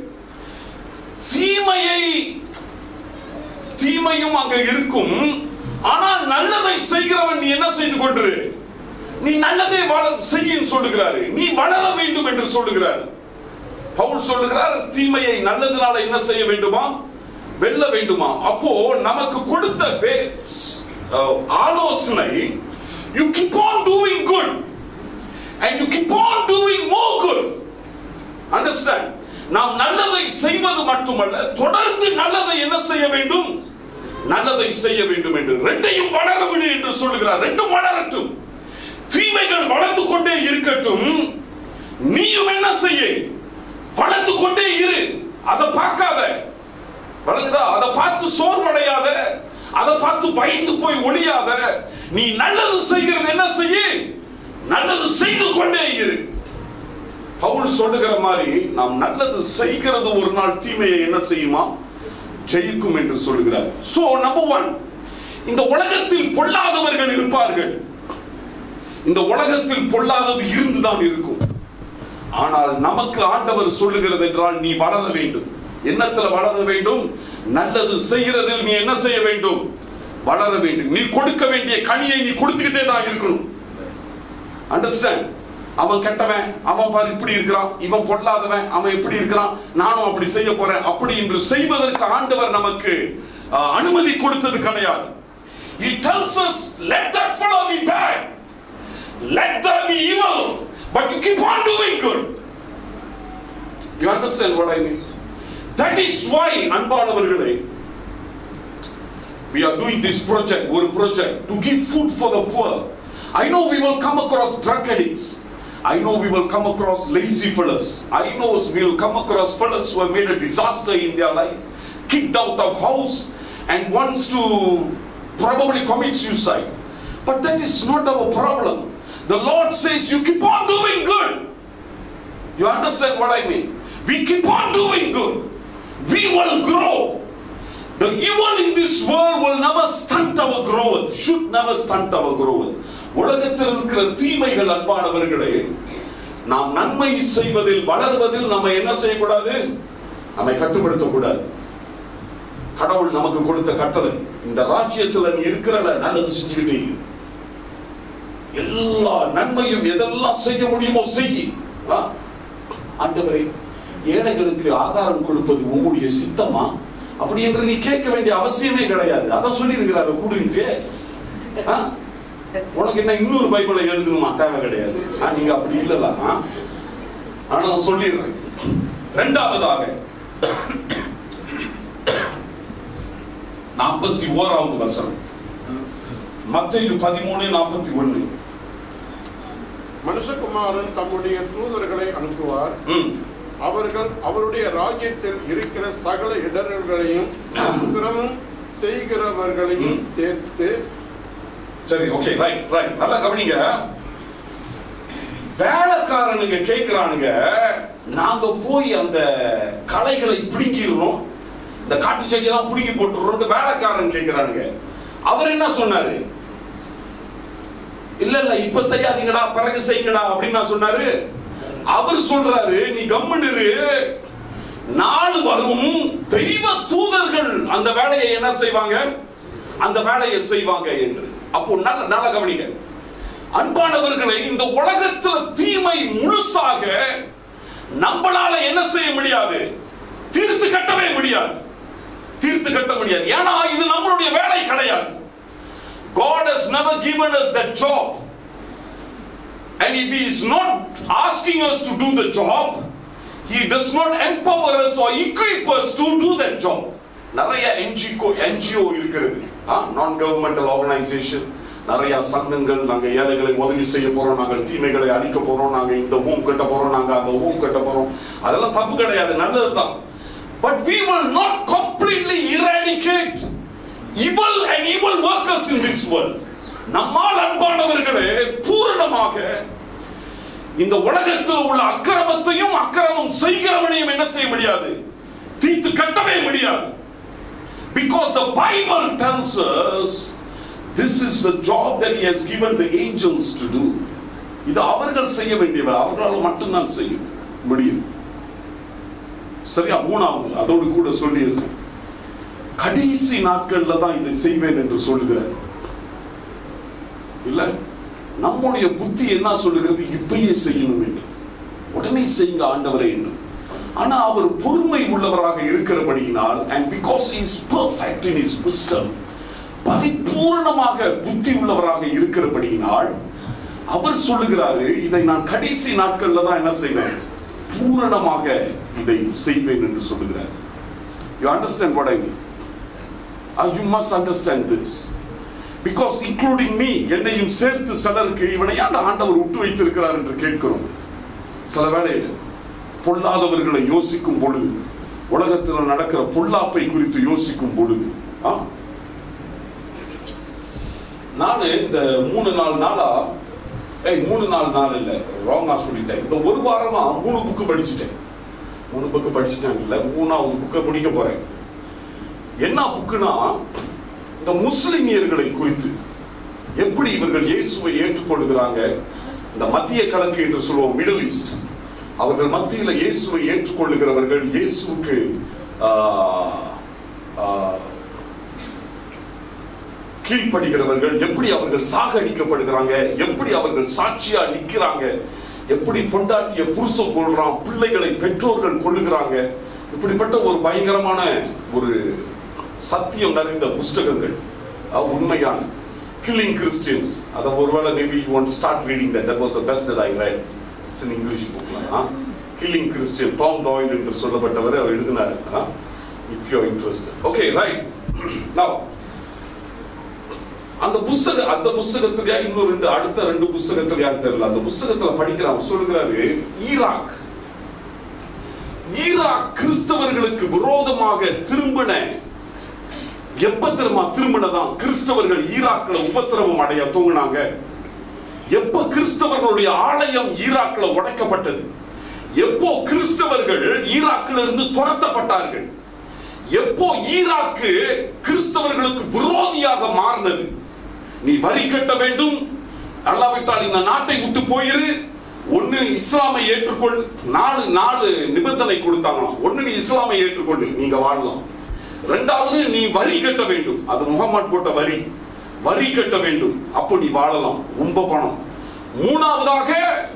தீமையை தீமையும் அங்க இருக்கும் ஆனால் நல்லதை செய்கிறவன் நீ என்ன செய்து கொண்டு நீ நல்லதை வள செய்யும் சொல்லுகிறாரு நீ வளர வேண்டும் என்று சொல்லுகிறார் பவுல் சொல்லுகிறார் தீமையை நல்லதுனால என்ன செய்ய வேண்டுமா வெல்ல வேண்டுமா அப்போ நமக்கு கொடுத்த வே- ஸ்- அஹ், ஆலோசனை you keep on doing good and you keep on doing more good understand நாம் நல்லதை செய்வது மட்டுமல்ல தொடர்ந்து நல்லதை என்ன செய்ய வேண்டும் நல்லதை செய்ய வேண்டும் என்று ரெண்டையும் வளர விடு என்று சொல்லுகிறார் ரெண்டும் வளரட்டும் தீமைகள் வளர்ந்து கொண்டே இருக்கட்டும் நீயும் என்ன செய்ய வளர்ந்து கொண்டே இரு அதை பார்க்காத வளர்ந்தா அதை பார்த்து சோர்வடையாத அதை பார்த்து பயந்து போய் ஒளியாத நீ நல்லது செய்கிறது என்ன செய்ய நல்லது செய்து கொண்டே இரு பவுல் சொல்லுகிற மாதிரி நாம் நல்லது செய்கிறது ஒரு நாள் தீமையை என்ன செய்யுமா ஜெயிக்கும் என்று சொல்லுகிறார் சோ நம்பர் ஒன் இந்த உலகத்தில் பொல்லாதவர்கள் இருப்பார்கள் இந்த உலகத்தில் பொல்லாதது இருந்துதான் இருக்கும் ஆனால் நமக்கு ஆண்டவர் சொல்லுகிறது என்றால் நீ வளர வேண்டும் என்னத்துல வளர வேண்டும் நல்லது செய்கிறதில் நீ என்ன செய்ய வேண்டும் வளர வேண்டும் நீ கொடுக்க வேண்டிய கனியை நீ கொடுத்துக்கிட்டே தான் இருக்கணும் அண்டர்ஸ்டாண்ட் அவன் கெட்டவன் அவன் பாரு இப்படி இருக்கிறான் இவன் பொல்லாதவன் அவன் இப்படி இருக்கிறான் நானும் அப்படி செய்ய போறேன் அப்படி என்று செய்வதற்கு ஆண்டவர் நமக்கு அஹ், அனுமதி கொடுத்தது கிடையாது He tells us let that fellow be bad let that be evil but you keep on doing good You understand what I mean? That is why அன்பானவர்களே we are doing this project ஒரு project to give food for the poor I know we will come across drug addicts I know we will come across lazy fellas I know we will come across fellas who have made a disaster in their life kicked out of house and wants to probably commit suicide but that is not our problem the Lord says you keep on doing good you understand what I mean we keep on doing good we will grow The evil in this world will never stunt our growth, should never stunt our growth. உலகத்தில் இருக்கிற தீமைகள் அன்பானவர்களே நாம் நன்மை செய்வதில் வளர்வதில் நம்ம என்ன செய்யக்கூடாது நம்மை கட்டுப்படுத்தக்கூடாது கடவுள் நமக்கு கொடுத்த கட்டளை இந்த ராஜ்யத்துல நீ இருக்கிறல நல்லது செஞ்சுக்கிட்டே இரு. எல்லா நன்மையும் எதெல்லாம் செய்ய முடியுமோ செய் ஆ? ஆண்டவரே ஏழைகளுக்கு ஆகாரம் கொடுப்பது உங்களுடைய சித்தமா அப்படி என்று நீ கேட்க வேண்டிய அவசியமே கிடையாது அதான் சொல்லி இருக்கிறாரு கூடுகிட்டே உனக்கு என்ன இன்னொரு பைபிளை எழுதணுமா தேவை கிடையாது ஆ, நீங்க அப்படி இல்லல ஆ? ஆனா நான் சொல்லிடுறேன் இரண்டாவதாக நாற்பத்தி ஓராவது வசனம் மத்திய பதிமூணு நாற்பத்தி ஒண்ணு மனுஷகுமாரன் தம்முடைய தூதர்களை அனுப்புவார் ம் அவர்கள் அவருடைய ராஜ்யத்தில் இருக்கிற சகல இடர்களையும் சிரமம் செய்கிறவர்களையும் சேர்த்து சரி ஓகே ரைட் ரைட் நல்லா கவனிங்க வேலைக்காரனுங்க கேட்கிறானுங்க நாங்க போய் அந்த களைகளை பிடுங்கிடுறோம் இந்த காட்டு செடியெல்லாம் பிடுங்கி போட்டுறோம் வேலைக்காரன் கேட்கிறானுங்க அவர் என்ன சொன்னாரு இல்ல இல்ல இப்ப செய்யாதீங்கடா பிறகு செய்யுங்கடா அப்படின்னு நான் சொன்னாரு அவர் சொல்றாரு நீ கம்முன்னு இரு நாள் வரும் தெய்வ தூதர்கள் அந்த வேலையை என்ன செய்வாங்க அந்த வேலையை செய்வாங்க என்று அப்போ நல்ல நல்ல கவனிங்க அன்பானவர்களை இந்த உலகத்துல தீமை முழுசாக நம்மளால என்ன செய்ய முடியாது தீர்த்து கட்டவே முடியாது தீர்த்து கட்ட முடியாது ஏன்னா இது நம்மளுடைய வேலை கிடையாது God has never given us that job and if he is not asking us to do the job he does not empower us or equip us to do that job நிறைய என்ஜிஓ என்ஜிஓ இருக்கிறது non governmental organisation நிறைய சங்கங்கள் நாங்க ஏழைகளை உதவி செய்ய போறோம் நாங்கள் தீமைகளை அழிக்க போறோம் நாங்க இந்த ஹோம் கட்ட போறோம் நாங்க அந்த ஹோம் கட்ட போறோம் அதெல்லாம் தப்பு கிடையாது நல்லதுதான் but we will not completely eradicate evil and evil workers in this world நம்மால் அன்பானவர்களே பூரணமாக இந்த உலகத்தில் உள்ள அக்கிரமத்தையும் அக்கிரமம் செய்கிறவனையும் என்ன செய்ய முடியாது தீர்த்து கட்டவே முடியாது because the bible tells us this is the job that he has given the angels to do இது அவர்கள் செய்ய வேண்டியவர் அவர்களால் மட்டும்தான் செய்ய முடியும் சரியா மூணாவது அதோடு கூட சொல்லியிருக்கேன் கடைசி நாட்கள்ல தான் இதை செய்வேன் என்று சொல்லுகிறார் இல்ல நம்முடைய புத்தி என்ன சொல்லுகிறது இப்பயே செய்யணும் என்று உடனே செய்யுங்க ஆண்டவரே என்று ஆனா அவர் பொறுமை உள்ளவராக இருக்கிறபடியினால் and because he is perfect in his wisdom பரிபூரணமாக புத்தி உள்ளவராக இருக்கிறபடியினால் அவர் சொல்லுகிறாரு இதை நான் கடைசி நாட்கள்ல தான் என்ன செய்வேன் பூரணமாக இதை செய்வேன் என்று சொல்லுகிறார் you understand what I mean Uh, you must understand this. Because including me, என்னையும் சேர்த்து சிலருக்கு இவனை ஏன் ஆண்டவர் விட்டு வைத்திருக்கிறார் என்று கேட்கிறோம் சில வேளையில் பொல்லாதவர்களை யோசிக்கும் பொழுது உலகத்தில் நடக்கிற பொல்லாப்பை குறித்து யோசிக்கும் பொழுது ஆ? நானு இந்த மூணு நாலு நாளா ஏய் மூணு நாலு நாள் இல்ல ராங்கா சொல்லிட்டேன் இந்த ஒரு வாரமா மூணு புக்கு படிச்சுட்டேன் மூணு புக்கு படிச்சுட்டேன் இல்ல மூணாவது புக்கை முடிக்க போறேன் என்ன புக்குனா இந்த முஸ்லிமியர்களை குறித்து எப்படி இவர்கள் இயேசுவை ஏற்றுக்கொள்கிறாங்க இந்த மத்திய கிழக்கு என்று சொல்லுவோம் மிடில் ஈஸ்ட் அவர்கள் மத்தியில இயேசுவை ஏற்றுக்கொள்ளுகிறவர்கள் இயேசுவுக்கு ஆஹ், ஆஹ், கீழ்ப்படுகிறவர்கள் எப்படி அவர்கள் சாகடிக்கப்படுகிறாங்க எப்படி அவர்கள் சாட்சியா நிக்கிறாங்க எப்படி பொண்டாட்டிய புருஷன் கொள்றான் பிள்ளைகளை பெற்றோர்கள் கொள்ளுகிறாங்க இப்படிப்பட்ட ஒரு பயங்கரமான ஒரு சத்தியம் நிறைந்த புஸ்தகங்கள் அஹ், உண்மையான கில்லிங் கிறிஸ்டியன்ஸ் அதை ஒருவேளை maybe you want to start reading that that was the best that I read it's in English book killing Christian Tom Doyle என்று சொல்லப்பட்டவர் அவர் எழுதினார் if you interest okay right now அந்த புஸ்தக அந்த புஸ்தகத்திலயா இன்னும் ரெண்டு அடுத்த ரெண்டு புஸ்தகத்திலயா தெரியல அந்த புஸ்தகத்துல படிக்கிறான் சொல்லுகிறாரு ஈராக் ஈராக் கிறிஸ்தவர்களுக்கு விரோதமாக திரும்பின எப்ப திரும்ப திரும்பினதான் கிறிஸ்தவர்கள் ஈராக்ல உபத்திரவம் அடைய தூங்கினாங்க எப்ப கிறிஸ்தவர்களுடைய ஆலயம் ஈராக்ல உடைக்கப்பட்டது எப்போ கிறிஸ்தவர்கள் ஈராக்ல இருந்து துரத்தப்பட்டார்கள் எப்போ ஈராக்கு கிறிஸ்தவர்களுக்கு விரோதியாக மாறினது நீ வரி கட்ட வேண்டும் அல்லாவிட்டால் இந்த நாட்டை விட்டு போயிரு ஒண்ணு இஸ்லாமை ஏற்றுக்கொள் நாலு நாலு நிபந்தனை கொடுத்தாங்களாம் ஒண்ணு நீ இஸ்லாமை ஏற்றுக்கொண்டு நீங்க வாழலாம் ரெண்டாவது நீ வரி கட்ட வேண்டும் அது முகமது போட்ட வரி வரி கட்ட வேண்டும் அப்போ நீ வாழலாம் ரொம்ப பணம் மூணாவதாக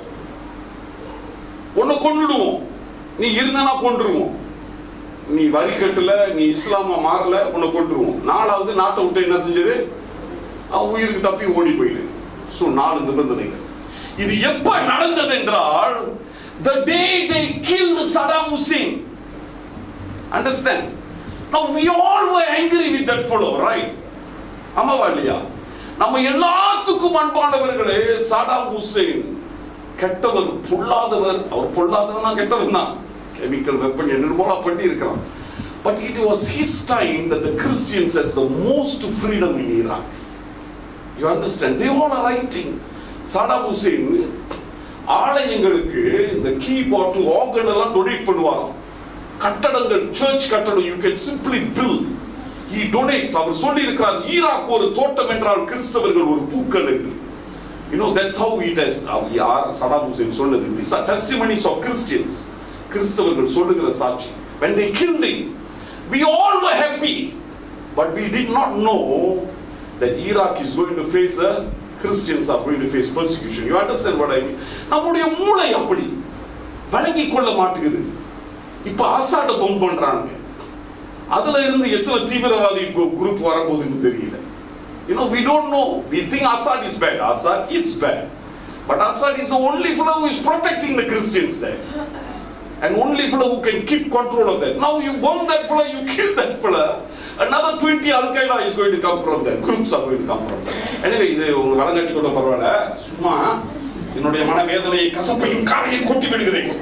உன்னை கொன்னுடுவோம் நீ இருந்தனா கொன்றுவோம் நீ வரி கட்டல நீ இஸ்லாமா மாறல உன்னை கொன்றுவோம் நாலாவது நாட்டை விட்டு என்ன செஞ்சது அவன் உயிருக்கு தப்பி ஓடி போயிரு சோ நாலு நிபந்தனைகள் இது எப்ப நடந்தது என்றால் the day they killed Saddam Hussein understand now we all were angry with that fellow right ஆமாவா இல்லையா நம்ம எல்லாத்துக்கும் அன்பானவர்களே சடாம் ஹுசைன் கெட்டவர் பொல்லாதவர் அவர் பொல்லாதவர் தான் கெட்டவர் தான் கெமிக்கல் வெப்பன் என்னென்னமோ பண்ணி இருக்கிறான் but it was his time that the Christians has the most freedom in Iraq you understand they all are writing Saddam Hussein ஆலயங்களுக்கு இந்த கீ பாட்டில் ஆர்கன் எல்லாம் டொனேட் பண்ணுவாராம் கட்டடங்கள் சர்ச் கட்டடம் you can simply feel he donates அவர் சொல்லி இருக்கிறார் ஈராக் ஒரு தோட்டம் என்றால் கிறிஸ்தவர்கள் ஒரு பூக்கள் என்று You know, that's how it has, யார் சதாம் ஹுசேன் சொன்னது these are testimonies of Christians கிறிஸ்தவர்கள் சொல்லுகிற சாட்சி when they killed him we all were happy but we did not know that Iraq is going to face a Christians are going to face persecution you understand what I mean நம்முடைய மூளை அப்படி வழங்கி கொள்ள மாட்டேங்குது இப்ப அசாட்ட பொம் பண்றாங்க அதுல இருந்து எத்தனை தீவிரவாதி குரூப் வரப்போகுதுன்னு தெரியல You know, we don't know. We think Assad is bad. Assad is bad. But Assad is the only fellow who is protecting the Christians there. And only fellow who can keep control of that. Now you bomb that fellow, you kill that fellow. Another 20 Al Qaeda is going to come from there. Groups are going to come from there. Anyway, இது உங்க வளங்கட்டி கூட பரவாயில்ல சும்மா என்னுடைய மனவேதனையை கசப்பையும் காரையும் கொட்டி விடுகிறேன்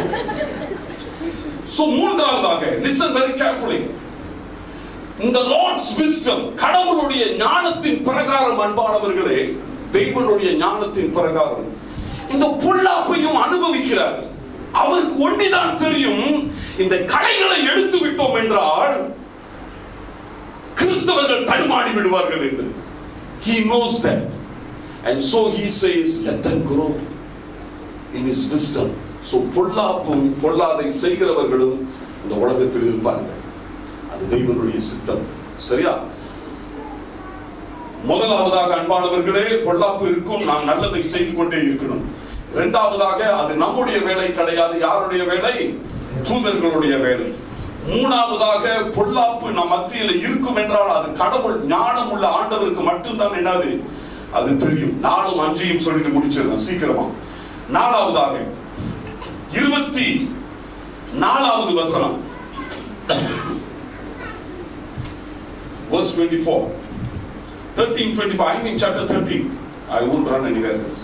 So மூன்றாவதாக listen very carefully. இந்த லார்ட்ஸ் விஸ்டம் கடவுளுடைய ஞானத்தின் பிரகாரம் அன்பானவர்களே தெய்வனுடைய ஞானத்தின் பிரகாரம் இந்த பொல்லாப்பையும் அனுபவிக்கிறார் அவருக்கு ஒன்றிதான் தெரியும் இந்த கலைகளை எடுத்து விட்டோம் என்றால் கிறிஸ்தவர்கள் தடுமாறி விடுவார்கள் என்று he knows that and so he says let them grow in his wisdom so பொல்லாப்பும் பொல்லாதை செய்கிறவர்களும் இந்த உலகத்தில் இருப்பார்கள் அது தெய்வனுடைய சித்தம் சரியா முதலாவதாக அன்பானவர்களே பொல்லாப்பு இருக்கும் நாம் நல்லதை செய்து கொண்டே இருக்கணும் இரண்டாவதாக அது நம்முடைய வேலை கிடையாது யாருடைய வேலை தூதர்களுடைய வேலை மூணாவதாக பொல்லாப்பு நம் மத்தியில் இருக்கும் என்றால் அது கடவுள் ஞானம் உள்ள ஆண்டவருக்கு மட்டும்தான் என்னது அது தெரியும் நாலும் அஞ்சையும் சொல்லிட்டு முடிச்சிருந்தேன் சீக்கிரமா நாலாவதாக இருபத்தி நாலாவது வசனம் verse 24. 13, 25. I'm in chapter 13. I won't run anywhere else.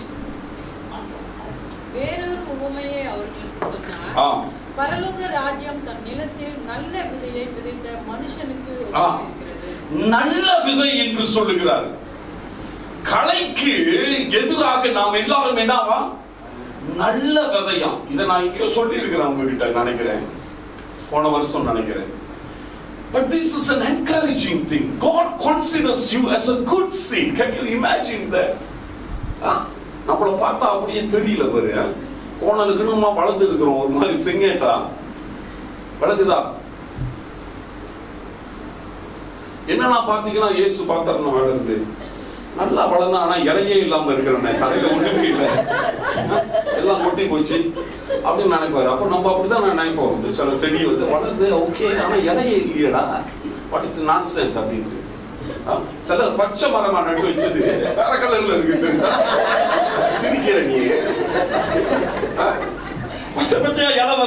வேறொரு உவமையை அவர்களுக்கு சொன்னார் ஆ பரலோக ராஜ்யம் தன் நிலத்தில் நல்ல விதையை விதைத்த மனுஷனுக்கு ஆ. ஒப்பாயிருக்கிறது. நல்ல விதை என்று சொல்லுகிறார் கலைக்கு எதிராக நாம் எல்லாரும் என்னவா நல்ல விதையாம் இதை நான் இங்கேயோ சொல்லி இருக்கிறேன் உங்ககிட்ட நினைக்கிறேன் போன வருஷம் நினைக்கிறேன் But this is an encouraging thing. God considers you as a good seed. Can you imagine that? ஆ? நம்மள பார்த்தா அப்படியே தெரியல பாரு ஆ? கோணலுக்கு நம்ம வளர்ந்து இருக்கிறோம் ஒரு மாதிரி செங்கேட்டா வளர்ந்துதா என்னன்னா பாத்தீங்கன்னா இயேசு பாத்திரம் வளருது நல்லா வளர்ந்தா ஆனா இலையே இல்லாம இருக்கிறேன் கடையில ஒண்ணுமே இல்லை எல்லாம் கொட்டி போச்சு அப்படின்னு நினைப்பாரு அப்ப நம்ம அப்படிதான் நான் நினைப்போம் இந்த சில செடி வந்து வளருது ஓகே ஆனா இலையே இல்லையடா வாட் இஸ் நான் சென்ஸ் அப்படின்ட்டு ஆ, சில பச்சை மரமா நட்டு வச்சது வேற கலர்ல இருக்கு சிரிக்கிற நீ ஆ? பச்சை பச்சையா இலை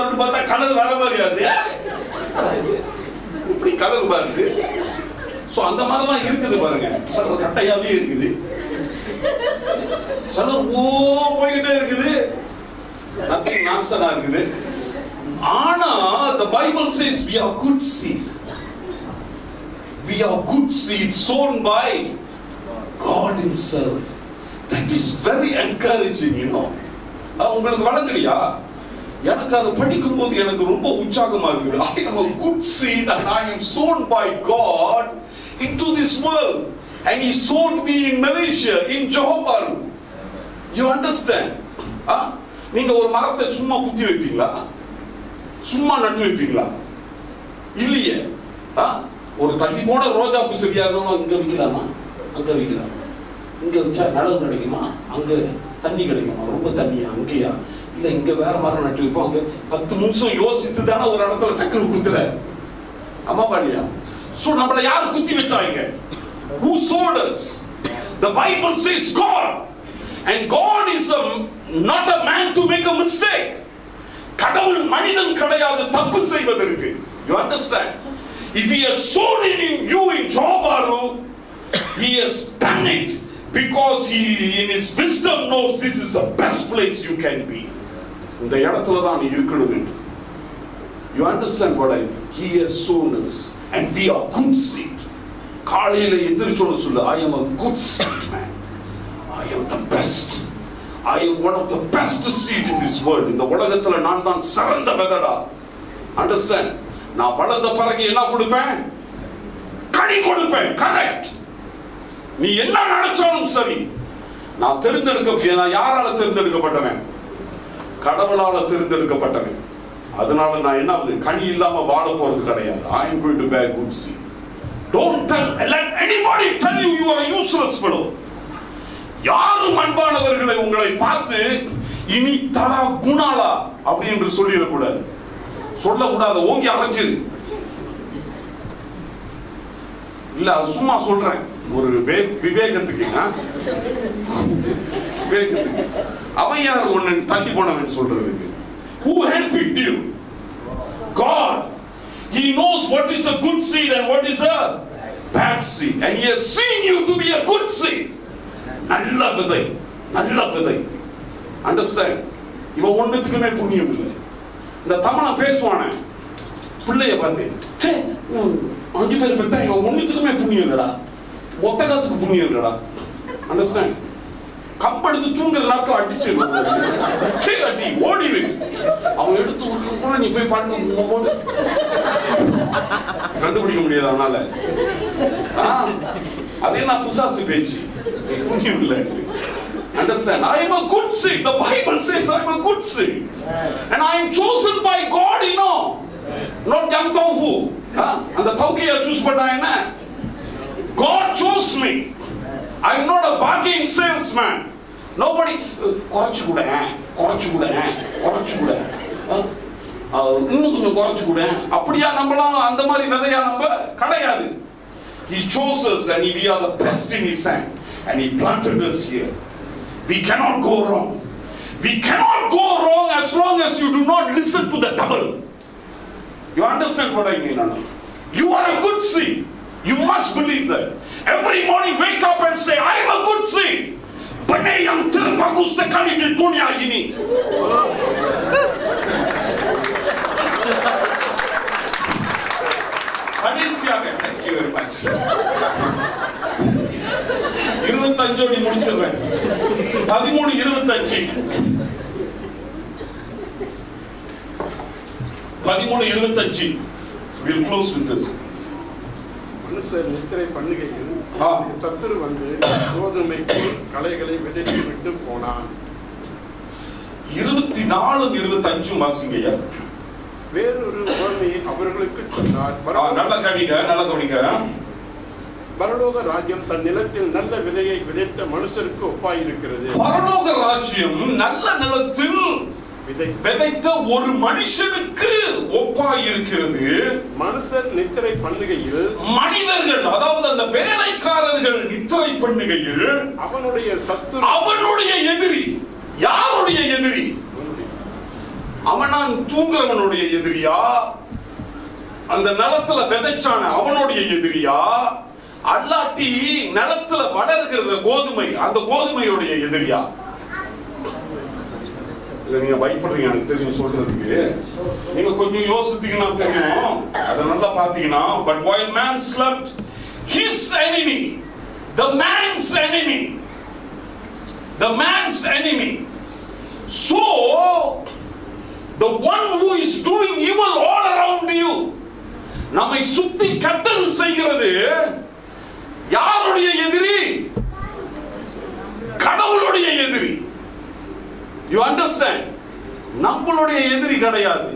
ஆனது வேற மாதிரி ஆகுது இப்படி கலர் பாருது சோ அந்த மாதிரிலாம் இருக்குது பாருங்க சிலர் கட்டையாவே இருக்குது சிலர் ஓ போய்கிட்டே இருக்குது நத்திங் நான்சனா இருக்குது ஆனா the bible says we are good seed we are good seed sown by god himself that is very encouraging you know அஹ் உங்களுக்கு வழங்கலையா எனக்கு அதை படிக்கும் போது எனக்கு ரொம்ப உற்சாகமா இருக்குது I am a good seed and I am sown by God into this world and he sown me in Malaysia in Johor Bahru you understand ஆ? நீங்க ஒரு மரத்தை சும்மா குத்தி வைப்பீங்களா சும்மா நட்டு வைப்பீங்களா இல்லையே ஆ? ஒரு தள்ளி போன ரோஜா பூ சரியா இருக்கணும் இங்க வைக்கலாமா அங்க வைக்கலாம் இங்க வச்சா நடவு கிடைக்குமா அங்க தண்ணி கிடைக்குமா ரொம்ப தண்ணியா அங்கேயா இல்ல இங்க வேற மரம் நட்டு வைப்போம் அங்க பத்து நிமிஷம் யோசித்து தானே ஒரு இடத்துல டக்குனு குத்துற ஆமா பாண்டியா சோ நம்மள யார் குத்தி வச்சாங்க who sowed us the bible says god and god is a, not a man to make a mistake கடவுள் மனிதன் கிடையாது தப்பு செய்வதற்கு you understand if he has sown it in you in Jobaru he has done it because he in his wisdom knows this is the best place you can be இந்த இடத்துல தான் நீ இருக்கணும் என்று you understand what I mean he has sown us and we are good seed காலையில எந்திரிச்சோன்னு சொல்லு I am a good seed man I am the best I am one of the best seed in this world இந்த உலகத்துல நான் தான் சிறந்த விதடா understand நான் வளர்ந்த பிறகு என்ன கொடுப்பேன் கனி கொடுப்பேன் கரெக்ட் நீ என்ன நினைச்சாலும் சரி நான் தேர்ந்தெடுக்க நான் யாரால தேர்ந்தெடுக்கப்பட்டவன் கடவுளால தேர்ந்தெடுக்கப்பட்டவன் அதனால நான் என்ன ஆகுது கனி இல்லாம வாழ போறது கிடையாது I am going to bear good seed don't tell let anybody tell you you are a useless fellow யாரும் அன்பானவர்களை உங்களை பார்த்து இனி தரா குணாலா அப்படி என்று சொல்லிடக்கூடாது சொல்லக்கூடாது ஓங்கி அரைஞ்சிரு இல்ல அது சும்மா சொல்றேன் ஒரு வே- விவேகத்துக்கு ஆ? விவேகத்துக்கு அவன் யார் ஒன்னு தள்ளி போனவன் சொல்றதுக்கு who handpicked you God he knows what is a good seed and what is a bad seed and he has seen you to be a good seed நல்ல விதை நல்ல விதை அண்டர்ஸ்டாண்ட் இவன் ஒண்ணுத்துக்குமே புண்ணியம் இல்லை இந்த தமிழ பேசுவானே பிள்ளைய பார்த்து "ச்சே, உம், அஞ்சு பேர் பெத்தா இவன் ஒண்ணுத்துக்குமே புண்ணியம் இல்லடா மொத்த காசுக்கு புண்ணியம் இல்லடா அண்டர்ஸ்டாண்ட் கம்பெடுத்து தூங்குற நேரத்தில் அடிச்சு அடி ஓடிடு அவன் எடுத்து விட்டு கூட நீ போய் பண்ண போது கண்டுபிடிக்க முடியாது அவனால ஆ, அது என்ன பிசாசு பேச்சு புண்ணியம் இல்லை Understand? I am a good seed. The Bible says I am a good seed. And I am chosen by God, you know. Not young tofu. Huh? அந்த தௌக்கிய சூஸ் பண்ணா என்ன God chose me. I am not a bargain salesman. Nobody குறைச்சு கூட குறைச்சு கூட குறைச்சு கூட அஹ், அஹ், இன்னும் கொஞ்சம் குறைச்சு கூட அப்படியா நம்மளாம் அந்த மாதிரி விதையா நம்ம கிடையாது He chose us and we are the best in His hand. And He planted us here. We cannot go wrong. We cannot go wrong as long as you do not listen to the devil. You understand what I mean, Anna? You are a good seed. You must believe that. Every morning wake up and say, I am a good seed. Bane yang terbagus sekali di dunia ini. கடைசியாக thank you very much. இருபத்தஞ்சோடி முடிச்சிடுறேன் பதிமூணு இருபத்தஞ்சு பதிமூணு இருபத்தஞ்சு will close with this மனுஷர் நித்திரை பண்ணுகையில் ஆ. சத்துரு வந்து கோதுமைக்கு களைகளை விதைத்து விட்டு போனான் இருபத்தி நாலு இருபத்தஞ்சும் வாசிங்கய்யா வேறொரு உவமையை அவர்களுக்கு சொன்னார் ஆ, நல்லா கவனிங்க நல்லா கவனிங்க பரலோக ராஜ்யம் தன் நிலத்தில் நல்ல விதையை விதைத்த மனுஷருக்கு ஒப்பாயிருக்கிறது பரலோக ராஜ்யம் நல்ல நிலத்தில் விதை விதைத்த ஒரு மனுஷனுக்கு ஒப்பாய் இருக்கிறது மனுஷர் நித்திரை பண்ணுகையில் மனிதர்கள் அதாவது அந்த வேலைக்காரர்கள் நித்திரை பண்ணுகையில் அவனுடைய சத்துரு அவனுடைய எதிரி யாருடைய எதிரி அவனா எஜமான் தூங்குறவனுடைய எதிரியா அந்த நிலத்துல விதைச்சான அவனுடைய எதிரியா அல்லாட்டி நிலத்துல வளர்கிற கோதுமை அந்த கோதுமையுடைய எதிரியா இல்ல நீங்க பயப்படுறீங்க எனக்கு தெரியும் சொல்றதுக்கு நீங்க கொஞ்சம் யோசித்தீங்கன்னா தெரியும் அதை நல்லா பாத்தீங்கன்னா but while man slept his enemy the man's enemy the man's enemy so the one who is doing evil all around you நம்மை சுத்தி கெட்டது செய்கிறது யாருடைய எதிரி கடவுளுடைய எதிரி யூ அண்டர்ஸ்டாண்ட் நம்மளுடைய எதிரி கிடையாது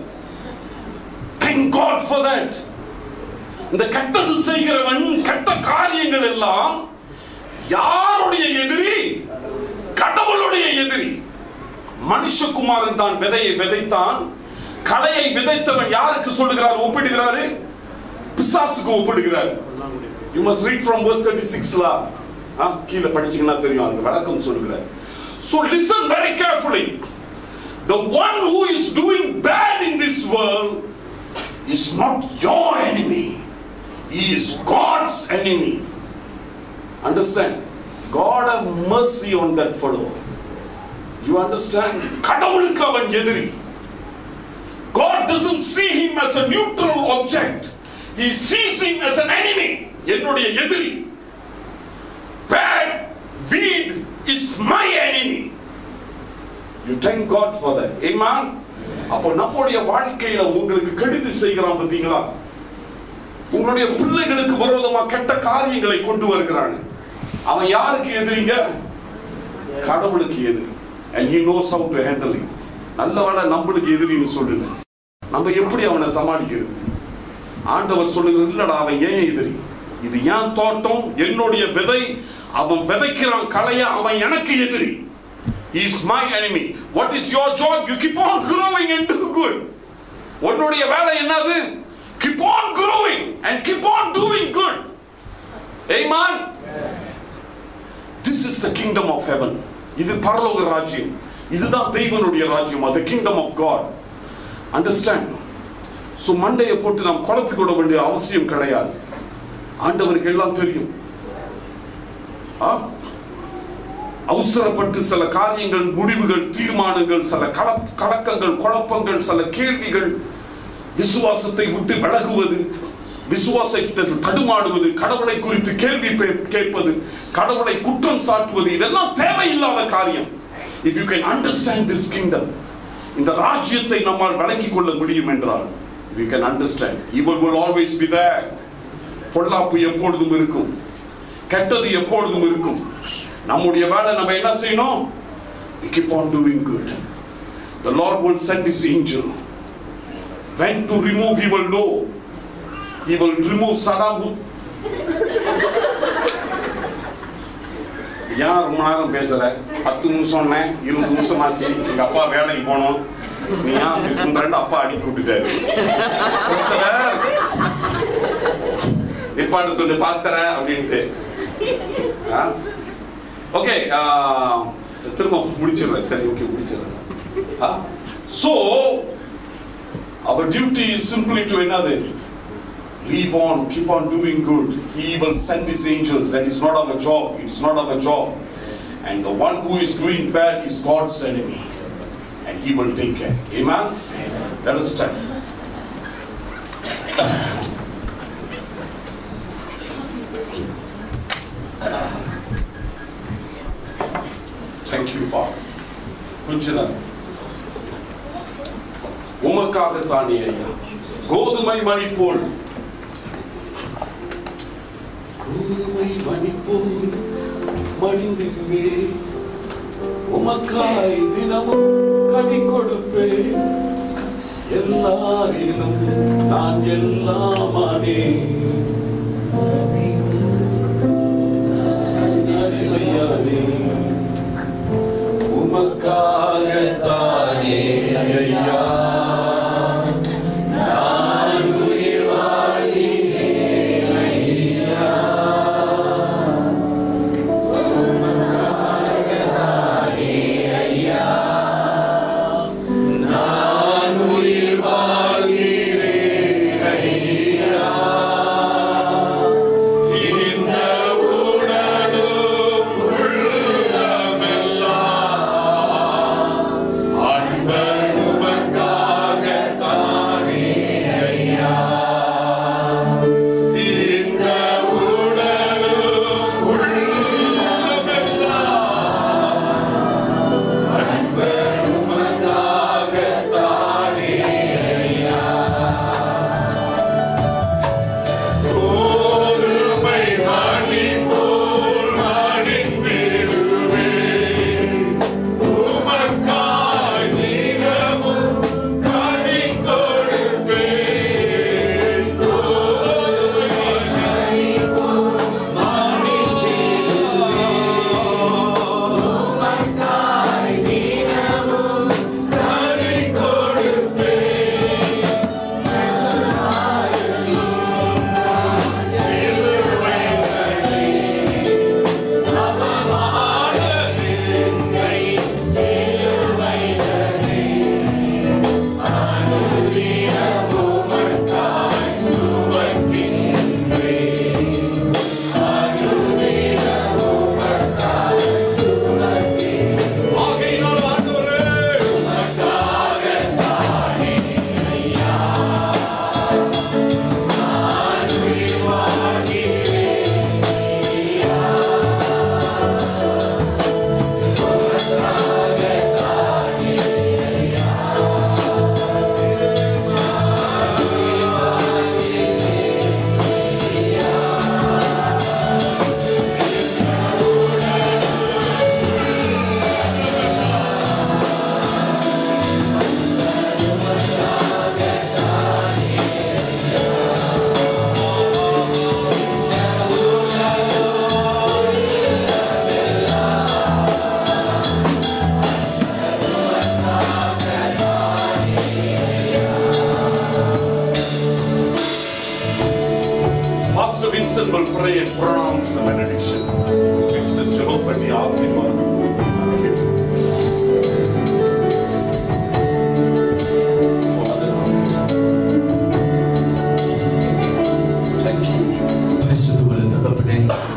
thank god for that இந்த கெட்டது செய்கிறவன் கெட்ட காரியங்கள் எல்லாம் யாருடைய எதிரி கடவுளுடைய எதிரி மனுஷகுமாரன் தான் விதையை விதைத்தான் களையை விதைத்தவன் யாருக்கு சொல்லுகிறார் ஒப்பிடுகிறாரு பிசாசுக்கு ஒப்பிடுகிறார் you must read from verse 36 லா ஆ, கீழே படிச்சீங்கன்னா தெரியும் அதுக்கு விளக்கம் சொல்லுகிறார் so listen very carefully the one who is doing bad in this world is not your enemy he is god's enemy understand god have mercy on that fellow you understand கடவுளுக்கு அவன் எதிரி God doesn't see him as a neutral object. He sees him as an enemy. என்னுடைய எதிரி. Bad weed is my enemy. You thank God for that. Amen. அப்போ நம்முடைய வாழ்க்கையில உங்களுக்கு கெடுதி செய்கிறான் பார்த்தீங்களா உங்களுடைய பிள்ளைகளுக்கு விரோதமா கெட்ட காரியங்களை கொண்டு வருகிறான் அவன் யாருக்கு எதிரிங்க கடவுளுக்கு எதிரி and he knows how to handle it நல்லவன நம்மளுக்கு எதிரின்னு சொல்லுங்க நம்ம எப்படி அவனை சமாளிக்கிறது ஆண்டவர் சொல்லுகிறது இல்லடா அவன் ஏன் எதிரி இது ஏன் தோட்டம் என்னுடைய விதை அவன் விதைக்கிறான் கலைய அவன் எனக்கு எதிரி He is my enemy. What is your job? You keep on growing and do good. உன்னுடைய வேலை என்னது? Keep on growing and keep on doing good. Amen. This is the kingdom of heaven. இது பரலோக ராஜ்யம் இதுதான் தெய்வனுடைய ராஜ்யம் அது kingdom of God understand so மண்டையை போட்டு நாம் குழப்பிக் கொள்ள வேண்டிய அவசியம் கிடையாது ஆண்டவருக்கு எல்லாம் தெரியும் ஆ? அவசரப்பட்டு சில காரியங்கள் முடிவுகள் தீர்மானங்கள் சில கல- கலக்கங்கள் குழப்பங்கள் சில கேள்விகள் விசுவாசத்தை விட்டு விலகுவது விசுவாசத்தை தடுமாடுவது கடவுளை குறித்து கேள்வி பே- கேட்பது கடவுளை குற்றம் சாட்டுவது இதெல்லாம் தேவையில்லாத காரியம் if you can understand this kingdom இந்த ராஜ்யத்தை நம்மால் விளங்கிக் கொள்ள முடியும் என்றால் யூ கேன் அண்டர்ஸ்டாண்ட் இவள் will always be there பொல்லாப்பு எப்பொழுதும் இருக்கும் கெட்டது எப்பொழுதும் இருக்கும் நம்முடைய வேலை நம்ம என்ன செய்யணும் we keep on doing good the lord will send his angel when to remove he will know he will remove saddam Hus- ஏன் ரொம்ப நேரம் பேசுற பத்து நிமிஷம் சொன்னேன் இருபது நிமிஷம் ஆச்சு எங்க அப்பா வேலைக்கு போனோம் நீ ஏன் அப்படி பண்றேன்னு அப்பா அனுப்பி விட்டுட்டாரு பாஸ்டர், நிப்பாட்ட சொல்லு பாஸ்தர அப்படின்ட்டு ஓகே திரும்ப முடிச்சிடுறேன் சரி ஓகே முடிச்சிடுறேன் ஸோ அவர் டியூட்டி இஸ் சிம்பிளி டு என்னது Leave on, keep on doing good. He will send his angels. That is not our job. It's not our job. And the one who is doing bad is God's enemy. And he will take care. Amen? Let us stand. Thank you, Father. கொஞ்ச நேரம் உமக்காகத்தானே ஐயா கோதுமை மணி போல் கோதுமை மணி போல் மடிந்திருவே உமக்காய் தினமும் கனி கொடுப்பேன் எல்லாரிலும் நான் எல்லாமானே அடிமையானே உமக்காகத்தானே ஐயா நான் உயிர் வாழ்கிறேன் ஐயா. உமக்காகத்தானே ஐயா. நான் உயிர் person will pray and pronounce the benediction. It's a job, but the ஆசீர்வாதம். பரிசுத்தமுள்ள தகப்பனே,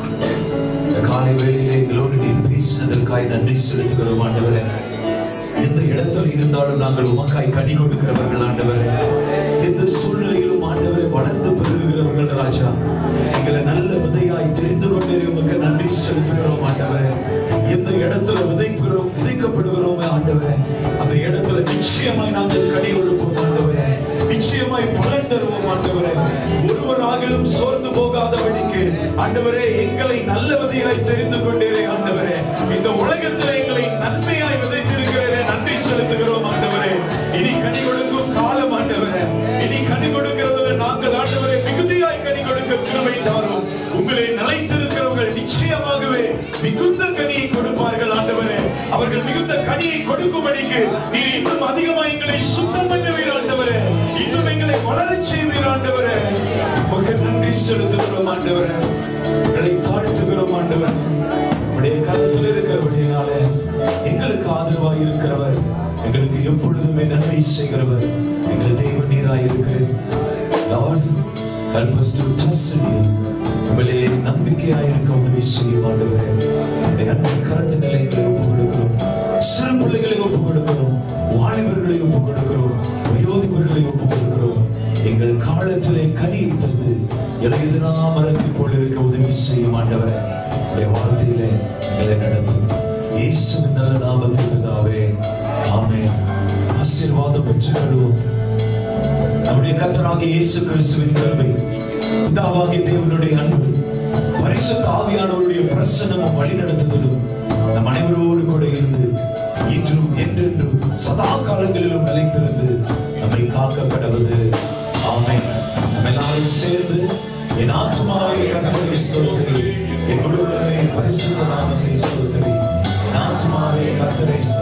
இந்த காலை வேளையிலே எங்களோடு நீர் பேசினதற்காய் நன்றி செலுத்துகிறோம் ஆண்டவரே எந்த இடத்துல இருந்தாலும் நாங்கள் உமக்காய் கனி கொடுக்கிறவர்கள் ஆண்டவரே எந்த சூழ்நிலையிலும் ஆண்டவரை வளர்ந்து பெருகுகிறவர்கள் ராஜா எங்களை நல்ல விதையாய் தெரிந்து கொண்டே உமக்கு நன்றி செலுத்துகிறோம் ஆண்டவரே எந்த இடத்துல விதைக்கிறோம் விதைக்கப்படுகிறோமே ஆண்டவரே அந்த இடத்துல நிச்சயமாய் நாங்கள் கனி கொடுப்போம் ஆண்டவரே நிச்சயமாய் பலன் தருவோம் ஆண்டவரே ஒருவராகிலும் சோர்ந்து போகாதபடிக்கு ஆண்டவரே எங்களை நல்ல விதையாய் தெரிந்து கொண்டீரே ஆண்டவரே இந்த உலகத்தில் எங்களை நன்மையாய் விதைத்திருக்கிறீரே நன்றி செலுத்துகிறோம் ஆண்டவரே இனி கனி கொடுக்கும் காலம் ஆண்டவரே இனி கனி கொடுக்கிறதுல நாங்கள் ஆண்டவரே மிகுதியாய் கனி கொடுக்க கிருபை தாரும் உங்களை நிலைத்திருக்கிறவர்கள் நிச்சயமாகவே மிகுந்த கனியை கொடுப்பார்கள் ஆண்டவரே அவர்கள் மிகுந்த கனியை கொடுக்கும்படிக்கு நீர் இன்னும் அதிகமாக எங்களை சுத்தம் பண்ணுவீர் ஆண்டவரே இன்னும் எங்களை வளரச் செய்வீர் ஆண்டவரே உமக்கு நன்றி செலுத்துகிறோம் ஆண்டவரே எங்களை தாழ்த்துகிறோம் ஆண்டவரே உடைய கருத்தில் இருக்கிறபடினாலே எங்களுக்கு ஆதரவாய் இருக்கிறவர் எங்களுக்கு எப்பொழுதுமே நன்மை செய்கிறவர் எங்கள் தெய்வ நீராய் இருக்கிறேன் Lord, help us to trust in you. உங்களே நம்பிக்கையாய் இருக்க உதவி செய்யும் ஆண்டவரே உடைய அன்பின் கருத்து நிலைகளை ஒப்பு கொடுக்கிறோம் சிறு பிள்ளைகளை ஒப்பு கொடுக்கிறோம் வாலிபர்களை ஒப்பு கொடுக்கிறோம் வயோதிபர்களை ஒப்பு கொடுக்கிறோம் எங்கள் காலத்திலே கனியை தந்து இலையுதனா மரத்தை போல் இருக்க உதவி செய்யும் ஆண்டவரே உடைய வார்த்தையிலே எங்களை நடத்தும் இயேசுவின் நல்ல நாமத்தில் பிதாவே ஆமென் ஆசீர்வாதம் பெற்றுக்கொள்வோம் நம்முடைய கர்த்தராகிய இயேசு கிறிஸ்துவின் கருவை பிதாவாகிய தேவனுடைய அன்பு பரிசுத்த ஆவியானவருடைய பிரசன்னமும் வழிநடத்துதலும் நம் அனைவரோடு கூட இருந்து இன்றும் என்றென்றும் சதா காலங்களிலும் நிலைத்திருந்து நம்மை காக்க கடவுது ஆமென் நம்ம எல்லாரும் சேர்ந்து என் ஆத்மாவை கர்த்தரை ஸ்தோத்திரி என் முழுவதுமே பரிசுத்த நாமத்தை ஸ்தோத்திரி என் ஆத்மாவை கர்த்தரை ஸ்தோத்திரி